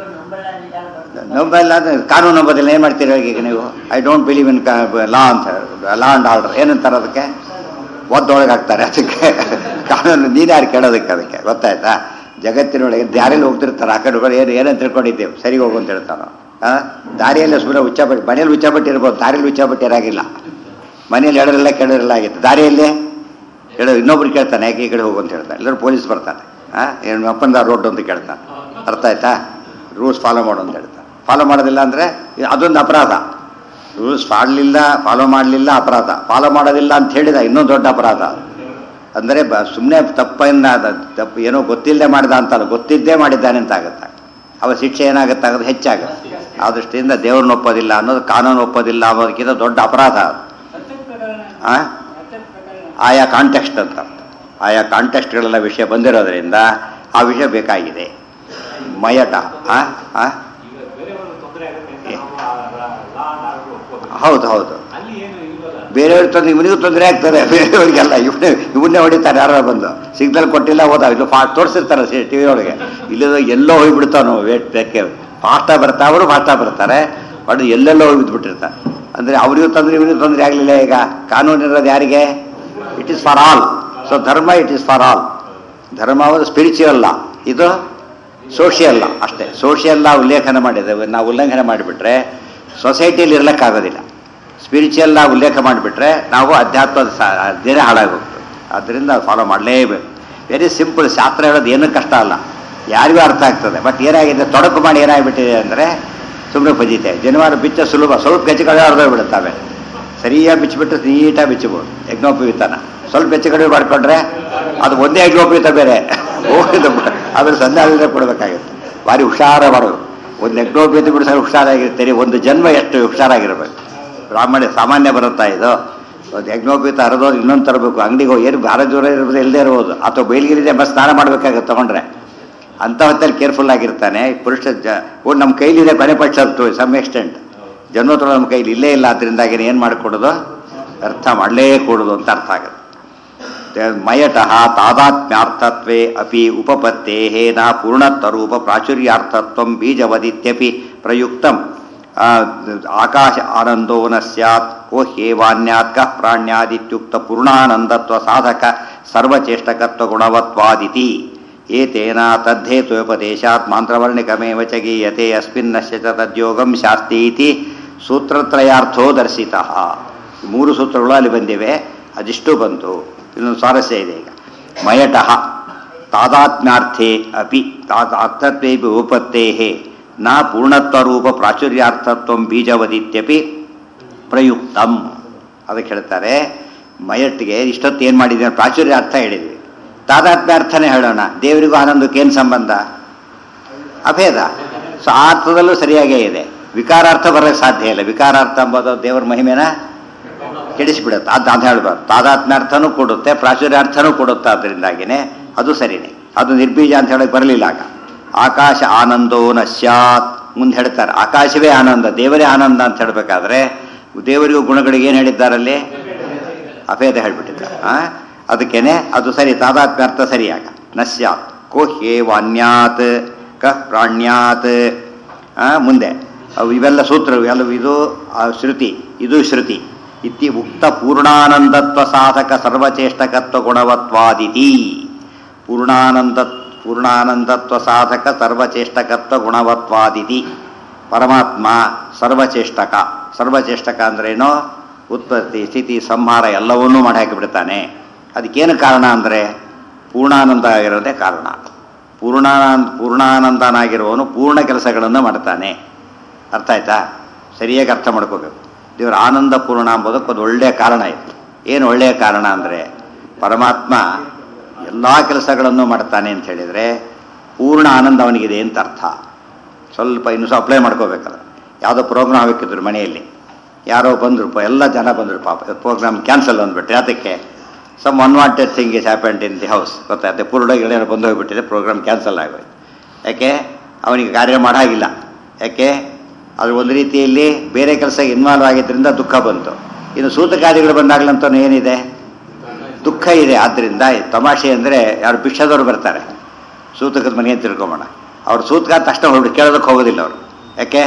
ನಂಬಲ್ಲ ಅಂದ್ರೆ ಕಾನೂನು ನಂಬೋದಿಲ್ಲ ಏನು ಮಾಡ್ತೀರಿ ಈಗ ನೀವು I don't believe in law ಅಂತ ಲಾ ಅಂಡ್ ಆರ್ಡರ್ ಏನಂತಾರೆ ಅದಕ್ಕೆ ಒದ್ದೊಳಗೆ ಹಾಕ್ತಾರೆ ಅದಕ್ಕೆ ಕಾನೂನು ನೀನು ಯಾರು ಕೇಳೋದಕ್ಕೆ ಅದಕ್ಕೆ ಗೊತ್ತಾಯ್ತಾ ಜಗತ್ತಿನೊಳಗೆ ದಾರಿಯಲ್ಲಿ ಹೋಗ್ತಿರ್ತಾರೆ ಆ ಕಡೆ ಈ ಕಡೆ ಏನು ಏನಂತ ತಿಳ್ಕೊಂಡಿದ್ದೇವೆ ಸರಿ ಹೋಗು ಅಂತ ಹೇಳ್ತಾನೆ ಆ ದಾರಿಯಲ್ಲಿ ಸುಮ್ಮನೆ ಉಚ್ಚಾಪಟ್ಟಿ ಮನೇಲಿ ಉಚ್ಚಾಪಟ್ಟಿ ಇರ್ಬೋದು ದಾರಿಯಲ್ಲಿ ಉಚ್ಚಾಪಟ್ಟಿ ಇರಾಗಿಲ್ಲ ಮನೇಲಿ ಹೇಳೋರೆಲ್ಲ ಕೇಳೋರೆಲ್ಲ ಆಗಿತ್ತು ದಾರಿಯಲ್ಲಿ ಹೇಳೋ ಇನ್ನೊಬ್ರು ಕೇಳ್ತಾನೆ ಯಾಕೆ ಈ ಕಡೆ ಹೋಗು ಅಂತ ಹೇಳ್ತಾನೆ ಎಲ್ಲರೂ ಪೊಲೀಸ್ ಬರ್ತಾನೆ ಆ ಏನು ಅಪ್ಪಂದ ರೋಡ್ ಅಂತ ಕೇಳ್ತಾನೆ ಅರ್ಥ ಆಯ್ತಾ ರೂಲ್ಸ್ ಫಾಲೋ ಮಾಡು ಅಂತ ಹೇಳ್ತಾನೆ ಫಾಲೋ ಮಾಡೋದಿಲ್ಲ ಅಂದರೆ ಅದೊಂದು ಅಪರಾಧ ರೂಲ್ಸ್ ಮಾಡಲಿಲ್ಲ ಫಾಲೋ ಮಾಡಲಿಲ್ಲ ಅಪರಾಧ ಫಾಲೋ ಮಾಡೋದಿಲ್ಲ ಅಂತ ಹೇಳಿದ ಇನ್ನೊಂದು ದೊಡ್ಡ ಅಪರಾಧ ಅಂದರೆ ಬ ಸುಮ್ಮನೆ ತಪ್ಪನ್ನ ಅದ- ತಪ್ಪು ಏನೋ ಗೊತ್ತಿಲ್ಲದೆ ಮಾಡಿದ ಅಂತಲ್ಲ ಗೊತ್ತಿದ್ದೇ ಮಾಡಿದ್ದಾನೆ ಅಂತ ಆಗುತ್ತೆ ಅವ ಶಿಕ್ಷೆ ಏನಾಗುತ್ತೆ ಆಗೋದು ಹೆಚ್ಚಾಗುತ್ತೆ ಆ ದೃಷ್ಟಿಯಿಂದ ದೇವ್ರನ್ನ ಒಪ್ಪೋದಿಲ್ಲ ಅನ್ನೋದು ಕಾನೂನು ಒಪ್ಪೋದಿಲ್ಲ ಅನ್ನೋದಕ್ಕಿಂತ ದೊಡ್ಡ ಅಪರಾಧ ಅದು ಆ? ಆಯಾ ಕಾಂಟೆಕ್ಸ್ಟ್ ಅಂತ ಅರ್ಥ. ಆಯಾ ಕಾಂಟೆಕ್ಸ್ಟ್ಗಳೆಲ್ಲ ವಿಷಯ ಬಂದಿರೋದ್ರಿಂದ ಆ ವಿಷಯ ಬೇಕಾಗಿದೆ ಮಯಟ ಆ? ಆ? ಈಗ ಬೇರೆಯವರು ತೊಂದರೆ ಆಗುತ್ತೆ ಅಂತ ನಾವು ಆ ರ- ಲಾ ಅಂಡ್ ಆರ್ಡರ್ ಒಪ್ಕೋಬೇಕು. ಹೌದು ಹೌದು ಅಲ್ಲಿ ಏನು ಇಲ್ವಲ್ಲ ಬೇರೆಯವ್ರ ತೊಂದರೆ ಇವನಿಗೂ ತೊಂದರೆ ಆಗ್ತದೆ ಬೇರೆಯವ್ರಿಗೆಲ್ಲ ಇವನೇ ಇವನ್ನೇ ಹೊಡಿತಾರೆ ಯಾರು ಬಂದು ಸಿಗ್ನಲ್ ಕೊಟ್ಟಿಲ್ಲ ಹೋದ ಇದು ಫಾ ತೋರಿಸಿರ್ತಾರೆ ಸಿ ಟಿ ವಿ ಒಳಗೆ ಇಲ್ಲದ ಎಲ್ಲೋ ಹೋಗಿಬಿಡ್ತಾವ ವೇಟ್ ಬೇಕೆ ಫಾಸ್ಟಾಗಿ ಬರ್ತಾ ಅವರು ಫಾಸ್ಟಾಗಿ ಬರ್ತಾರೆ ಬಟ್ ಎಲ್ಲೆಲ್ಲೋ ಹೋಗಿ ಬಿದ್ದುಬಿಟ್ಟಿರ್ತಾರೆ ಅಂದರೆ ಅವರಿಗೂ ತೊಂದರೆ ಇವನಿಗೂ ತೊಂದರೆ ಆಗಲಿಲ್ಲ ಈಗ ಕಾನೂನು ಇರೋದು ಯಾರಿಗೆ it is for all so dharma it is for all dharma ಅವರು ಸ್ಪಿರಿಚುವಲ್ ಲಾ ಇದು ಸೋಷಿಯಲ್ ಲಾ ಅಷ್ಟೇ ಸೋಷಿಯಲ್ ಲಾ ಉಲ್ಲೇಖನ ಮಾಡಿದ್ದೇವೆ ನಾವು ಉಲ್ಲಂಘನೆ ಮಾಡಿಬಿಟ್ರೆ ಸೊಸೈಟಿಯಲ್ಲಿ ಇರ್ಲಿಕ್ಕಾಗೋದಿಲ್ಲ ಸ್ಪಿರಿಚುವಲ್ ಲಾ ಉಲ್ಲೇಖ ಮಾಡಿಬಿಟ್ರೆ ನಾವು ಅಧ್ಯಾತ್ಮದ ಸಾ- ದಿನ ಹಾಳಾಗೋಗ್ತದೆ ಆದ್ದರಿಂದ ಫಾಲೋ ಮಾಡಲೇಬೇಕು ವೆರಿ ಸಿಂಪಲ್ ಶಾಸ್ತ್ರ ಹೇಳೋದು ಏನೂ ಕಷ್ಟ ಅಲ್ಲ ಯಾರಿಗೂ ಅರ್ಥ ಆಗ್ತದೆ ಬಟ್ ಏನಾಗಿದೆ ತೊಡಕು ಮಾಡಿ ಏನಾಗಿಬಿಟ್ಟಿದೆ ಅಂದರೆ ಸುಮ್ಮನೆ ಬಜಿತೆ ಜನವಾರ ಬಿಚ್ಚ ಸುಲಭ ಸ್ವಲ್ಪ ಹೆಚ್ಚು ಕಡೆ ಅರ್ಧ ಬಿಡುತ್ತವೆ ಸರಿಯಾಗಿ ಬಿಚ್ಚಿಬಿಟ್ಟು ನೀಟಾಗಿ ಬಿಚ್ಚಬಹುದು ಯಜ್ಞೋಪವೀತನ ಸ್ವಲ್ಪ ಹೆಚ್ಚು ಕಡಿಮೆ ಮಾಡ್ಕೊಂಡ್ರೆ ಅದು ಒಂದೇ ಯಜ್ಞೋಪವೀತ ಬೇರೆ ಹೋಗಿದ್ದು ಆಮೇಲೆ ಸಂಧಾನ ಕೊಡಬೇಕಾಗುತ್ತೆ ಭಾರಿ ಹುಷಾರ ಮಾಡೋದು ಒಂದು ಯಜ್ಞೋಪವೀತ ಬಿಡಿಸಲು ಹುಷಾರಾಗಿರ್ತೀರಿ ಒಂದು ಜನ್ಮ ಎಷ್ಟು ಹುಷಾರಾಗಿರ್ಬೇಕು ಬ್ರಾಹ್ಮಣ ಸಾಮಾನ್ಯ ಬರುತ್ತಾ ಇದು ಒಂದು ಯಜ್ಞೋಪವೀತ ಹರಿದೋದು ಇನ್ನೊಂದು ತರಬೇಕು ಅಂಗಡಿಗೆ ಹೋಗಿ ಏನು ಭಾರ ದೂರ ಇರ್ಬೋದು ಇಲ್ಲದೆ ಇರ್ಬೋದು ಅಥವಾ ಬಯಲಿಗಿರಿದೆ ಬಸ್ ಸ್ನಾನ ಮಾಡಬೇಕಾಗುತ್ತೆ ತಗೊಂಡ್ರೆ ಅಂಥ ಹೊತ್ತಲ್ಲಿ ಕೇರ್ಫುಲ್ ಆಗಿರ್ತಾನೆ ಪುರುಷ ಜ ಓ ನಮ್ಮ ಕೈಲಿದೆ ಕೊನೆ ಪಕ್ಷ ಟು ಸಮ್ ಎಕ್ಸ್ಟೆಂಟ್ ಜನ್ಮೋತ್ತರ ನಮ್ಮ ಕೈಲಿ ಇಲ್ಲೇ ಇಲ್ಲ ಅದರಿಂದಾಗಿ ಏನು ಮಾಡಿಕೊಡೋದು ಅರ್ಥ ಮಾಡಲೇ ಕೊಡೋದು ಅಂತ ಅರ್ಥ ಆಗುತ್ತೆ ತೆ- ಮಯಟಃ ತಾದಾತ್ಮ್ಯಾರ್ಥತ್ವೇ ಅಪಿ ಉಪಪತ್ತೇ ನ ಪೂರ್ಣತ್ವರೂಪ ಪ್ರಾಚುರ್ಯಾರ್ಥತ್ವ ಬೀಜವದಿತ್ಯಪಿ ಪ್ರಯುಕ್ತಂ ಆ, ಆಕಾಶ ಆನಂದೋ ನ ಸ್ಯಾತ್ ಕೋ ಹೇವಾನ್ಯಾತ್ ಕಃ ಪ್ರಾಣ್ಯಾದಿತ್ಯುಕ್ತ ಪೂರ್ಣಾನಂದತ್ವ ಸಾಧಕ ಸರ್ವಚೇಷ್ಟಕತ್ವ ಗುಣವತ್ವಾದಿತಿ ಏತೇನ ತದ್ದೇತುಪದೇಶಾತ್ ಮಾಂತ್ರವರ್ಣಿಕಮೇವ ಚ ಗೀಯತೆ ಅಸ್ಮಿನ್ನಶ್ಯ ಚ ತದ್ಯೋಗಂ ಶಾಸ್ತಿ ಇತಿ ಸೂತ್ರತ್ರಯಾರ್ಥೋ ದರ್ಶಿತಃ ಈ ಮೂರು ಸೂತ್ರಗಳು ಅಲ್ಲಿ ಬಂದಿವೆ ಅದಿಷ್ಟು ಬಂತು ಇನ್ನೊಂದು ಸ್ವಾರಸ್ಯ ಇದೆ ಈಗ ಮಯಟಃ ತಾದಾತ್ಮ್ಯಾರ್ಥೇ ಅಪಿ ತಾದ ಅರ್ಥತ್ವೇ ಉಪತ್ತೇ ನ ಪೂರ್ಣತ್ವರೂಪ ಪ್ರಾಚುರ್ಯಾರ್ಥತ್ವ ಬೀಜವದಿತ್ಯಪಿ ಪ್ರಯುಕ್ತಂ ಅದಕ್ಕೆ ಹೇಳ್ತಾರೆ ಮಯಟ್ಟಿಗೆ ಇಷ್ಟೊತ್ತು ಏನು ಮಾಡಿದ್ದೀವಿ ಪ್ರಾಚುರ್ಯ ಅರ್ಥ ಹೇಳಿದ್ವಿ ತಾದಾತ್ಮ್ಯ ಅರ್ಥನೇ ಹೇಳೋಣ ದೇವರಿಗೂ ಆನಂದಕ್ಕೆ ಏನು ಸಂಬಂಧ ಅಭೇದ ಸೊ ಆ ಅರ್ಥದಲ್ಲೂ ಸರಿಯಾಗೇ ಇದೆ ವಿಕಾರಾರ್ಥ ಬರೋಕ್ಕೆ ಸಾಧ್ಯ ಇಲ್ಲ ವಿಕಾರಾರ್ಥ ಎಂಬುದು ದೇವರ ಮಹಿಮೆನ ಕೆಡಿಸಿಬಿಡುತ್ತೆ ಅದು ಅದು ಹೇಳ್ಬಾರ್ದು ತಾದಾತ್ಮ್ಯಾರ್ಥನೂ ಕೊಡುತ್ತೆ ಪ್ರಾಚುರ್ಯಾರ್ಥನೂ ಕೊಡುತ್ತೆ ಅದರಿಂದಾಗಿನೇ ಅದು ಸರಿನೇ ಅದು ನಿರ್ಬೀಜ ಅಂತ ಹೇಳಕ್ ಬರಲಿಲ್ಲ ಆಗ ಆಕಾಶ ಆನಂದೋ ನ ಸ್ಯಾತ್ ಮುಂದೆ ಹೇಳ್ತಾರೆ ಆಕಾಶವೇ ಆನಂದ ದೇವರೇ ಆನಂದ ಅಂತ ಹೇಳಬೇಕಾದ್ರೆ ದೇವರಿಗೂ ಗುಣಗಳಿಗೆ ಏನು ಹೇಳಿದ್ದಾರಲ್ಲಿ ಅಭೇದ ಹೇಳ್ಬಿಟ್ಟಿದ್ದಾರೆ ಆ? ಅದಕ್ಕೇನೆ ಅದು ಸರಿ ತಾದಾತ್ಮ್ಯ ಅರ್ಥ ಸರಿಯಾಗ ನ ಸ್ಯಾತ್ ಕೋ ಹ್ಯೇವಾನ್ಯಾತ್ ಕಃ ಪ್ರಾಣ್ಯಾತ್ ಆ, ಮುಂದೆ ಅವು ಇವೆಲ್ಲ ಸೂತ್ರ ಎಲ್ಲ ಇದು ಆ, ಶ್ರುತಿ ಇದು ಶ್ರುತಿ ಇತಿ ಉಕ್ತ ಪೂರ್ಣಾನಂದತ್ವ ಸಾಧಕ ಸರ್ವಚೇಷ್ಟಕತ್ವ ಗುಣವತ್ವಾದಿತಿ ಪೂರ್ಣಾನಂದ ಪೂರ್ಣಾನಂದತ್ವ ಸಾಧಕ ಸರ್ವಚೇಷ್ಟಕತ್ವ ಗುಣವತ್ವಾದಿತಿ ಪರಮಾತ್ಮ ಸರ್ವಚೇಷ್ಟಕ ಸರ್ವಚೇಷ್ಟಕ ಅಂದ್ರೇನು ಉತ್ಪತ್ತಿ ಸ್ಥಿತಿ ಸಂಹಾರ ಎಲ್ಲವನ್ನೂ ಮಾಡಿ ಹಾಕಿಬಿಡ್ತಾನೆ ಅದಕ್ಕೇನು ಕಾರಣ ಅಂದರೆ ಪೂರ್ಣಾನಂದ ಆಗಿರೋದೇ ಕಾರಣ ಪೂರ್ಣಾನಂದ ಪೂರ್ಣಾನಂದನಾಗಿರುವವನು ಪೂರ್ಣ ಕೆಲಸಗಳನ್ನು ಮಾಡ್ತಾನೆ ಅರ್ಥ ಆಯ್ತಾ ಸರಿಯಾಗಿ ಅರ್ಥ ಮಾಡ್ಕೋಬೇಕು ದೇವರ ಆನಂದ ಪೂರ್ಣ ಎಂಬುದಕ್ಕೊಂದು ಒಳ್ಳೆಯ ಕಾರಣ ಇತ್ತು ಏನು ಒಳ್ಳೆಯ ಕಾರಣ ಅಂದರೆ ಪರಮಾತ್ಮ ಎಲ್ಲ ಕೆಲಸಗಳನ್ನು ಮಾಡ್ತಾನೆ ಅಂತ ಹೇಳಿದರೆ ಪೂರ್ಣ ಆನಂದ ಅವನಿಗಿದೆ ಅಂತ ಅರ್ಥ ಸ್ವಲ್ಪ ಇನ್ನು ಸಹ ಅಪ್ಲೈ ಮಾಡ್ಕೋಬೇಕಲ್ಲ ಯಾವುದೋ ಪ್ರೋಗ್ರಾಮ್ ಹಾಕಿದ್ರು ಮನೆಯಲ್ಲಿ ಯಾರೋ ಬಂದರು ಪ ಎಲ್ಲ ಜನ ಬಂದರು ಪಾಪ ಪ್ರೋಗ್ರಾಮ್ ಕ್ಯಾನ್ಸಲ್ ಅಂದ್ಬಿಟ್ರೆ ಅದಕ್ಕೆ some unwanted thing is happened in the house ಗೊತ್ತಾಯ್ತು ಪೂರ್ಣಗಳೇನೋ ಬಂದು ಹೋಗ್ಬಿಟ್ಟಿದೆ ಪ್ರೋಗ್ರಾಮ್ ಕ್ಯಾನ್ಸಲ್ ಆಗೋಯ್ತು ಯಾಕೆ ಅವನಿಗೆ ಕಾರ್ಯ ಮಾಡಾಗಿಲ್ಲ ಯಾಕೆ ಅದು ಒಂದು ರೀತಿಯಲ್ಲಿ ಬೇರೆ ಕೆಲಸ ಇನ್ವಾಲ್ವ್ ಆಗಿದ್ದರಿಂದ ದುಃಖ ಬಂತು ಇನ್ನು ಸೂತಕಾದಿಗಳು ಬಂದಾಗಲಂತೂ ಏನಿದೆ ದುಃಖ ಇದೆ ಆದ್ದರಿಂದ ತಮಾಷೆ ಅಂದರೆ ಯಾರು ಭಿಕ್ಷದವ್ರು ಬರ್ತಾರೆ ಸೂತಕದ ಮನೆ ಅಂತ ತಿಳ್ಕೊಂಬೋಣ ಅವ್ರು ಸೂತಕ ತಕ್ಷಣ ಹೊರಡು ಕೇಳೋದಕ್ಕೆ ಹೋಗೋದಿಲ್ಲ ಅವರು ಯಾಕೆ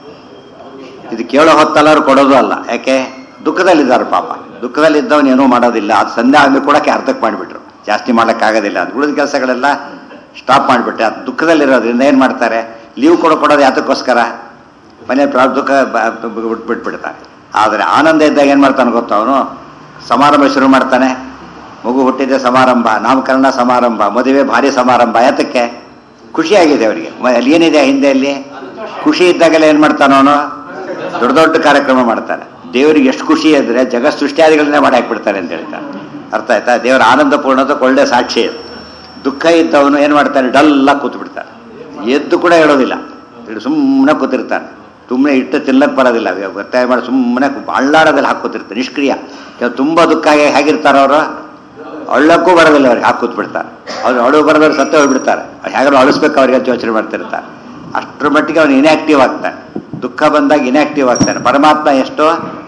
ಇದು ಕೇಳೋ ಹೊತ್ತಲ್ಲ ಅವ್ರು ಕೊಡೋದು ಅಲ್ಲ ಯಾಕೆ ದುಃಖದಲ್ಲಿದ್ದಾರೆ ಪಾಪ ದುಃಖದಲ್ಲಿದ್ದವನು ಏನೂ ಮಾಡೋದಿಲ್ಲ ಅದು ಸಂಧ್ಯಾ ಆದ್ಮೇಲೆ ಕೊಡೋಕ್ಕೆ ಅರ್ಧಕ್ಕೆ ಮಾಡಿಬಿಟ್ರು ಜಾಸ್ತಿ ಮಾಡೋಕ್ಕಾಗೋದಿಲ್ಲ ಅದು ಉಳಿದ ಕೆಲಸಗಳೆಲ್ಲ ಸ್ಟಾಪ್ ಮಾಡಿಬಿಟ್ಟೆ ಅದು ದುಃಖದಲ್ಲಿರೋದ್ರಿಂದ ಏನು ಮಾಡ್ತಾರೆ ಲೀವ್ ಕೊಡೋ ಕೊಡೋದು ಯಾತಕ್ಕೋಸ್ಕರ ಮನೆ ಪ್ರಾ ದುಃಖ ಬ- ಬ- ಬಿಟ್- ಬಿಟ್ಬಿಡ್ತಾರೆ ಆದರೆ ಆನಂದ ಇದ್ದಾಗ ಏನು ಮಾಡ್ತಾನೆ ಗೊತ್ತಾ ಅವನು ಸಮಾರಂಭ ಶುರು ಮಾಡ್ತಾನೆ ಮಗು ಹುಟ್ಟಿದೆ ಸಮಾರಂಭ ನಾಮಕರಣ ಸಮಾರಂಭ ಮದುವೆ ಭಾರಿ ಸಮಾರಂಭ ಯಾತಕ್ಕೆ ಖುಷಿಯಾಗಿದೆ ಅವರಿಗೆ ಮ- ಅಲ್ಲಿ ಏನಿದೆ ಹಿಂದೆ ಅಲ್ಲಿ ಖುಷಿ ಇದ್ದಾಗೆಲ್ಲ ಏನು ಮಾಡ್ತಾನೆ ಅವನು ದೊಡ್ಡ ದೊಡ್ಡ ಕಾರ್ಯಕ್ರಮ ಮಾಡ್ತಾನೆ ದೇವರಿಗೆ ಎಷ್ಟು ಖುಷಿ ಅಂದರೆ ಜಗತ್ ಸೃಷ್ಟಿಯಾದಿಗಳನ್ನೇ ಮಾಡಿ ಹಾಕ್ಬಿಡ್ತಾರೆ ಅಂತ ಹೇಳ್ತಾನೆ ಅರ್ಥ ಆಯ್ತಾ ದೇವರ ಆನಂದ ಪೂರ್ಣದಕ್ಕೆ ಒಳ್ಳೆ ಸಾಕ್ಷಿ ಇದು ದುಃಖ ಇದ್ದವನು ಏನು ಮಾಡ್ತಾನೆ ಡಲ್ಲಾಗಿ ಕೂತು ಬಿಡ್ತಾನೆ ಎದ್ದು ಕೂಡ ಹೇಳೋದಿಲ್ಲ ಸುಮ್ಮನೆ ಕೂತಿರ್ತಾನೆ ಸುಮ್ಮನೆ ಇಟ್ಟು ತಿನ್ನಕ್ಕೆ ಬರೋದಿಲ್ಲ ಒತ್ತಾಯ ಮಾಡಿ ಸುಮ್ಮನೆ ಅಳ್ಳಾಡೋದಲ್ಲಿ ಹಾಕೋತಿರ್ತಾರೆ ನಿಷ್ಕ್ರಿಯ ಇವಾಗ ತುಂಬ ದುಃಖ ಆಗಿ ಹೇಗಿರ್ತಾರೆ ಅವರು ಅಳ್ಳಕ್ಕೂ ಬರೋದಿಲ್ಲ ಅವ್ರಿಗೆ ಹಾಕಿ ಕೂತ್ಬಿಡ್ತಾರೆ ಅವ್ರು ಅಳು ಬರೋದವ್ರು ಸತ್ತೇ ಹೋಗ್ಬಿಡ್ತಾರೆ ಹೇಗಾದ್ರು ಅಳಿಸ್ಬೇಕು ಅವ್ರಿಗೆ ಅಂತ ಯೋಚನೆ ಮಾಡ್ತಿರ್ತಾರೆ ಅಷ್ಟರ ಮಟ್ಟಿಗೆ ಅವನು ಇನ್ಆಕ್ಟಿವ್ ಆಗ್ತಾನೆ ದುಃಖ ಬಂದಾಗ ಇನ್ಆಕ್ಟಿವ್ ಆಗ್ತಾನೆ ಪರಮಾತ್ಮ ಎಷ್ಟು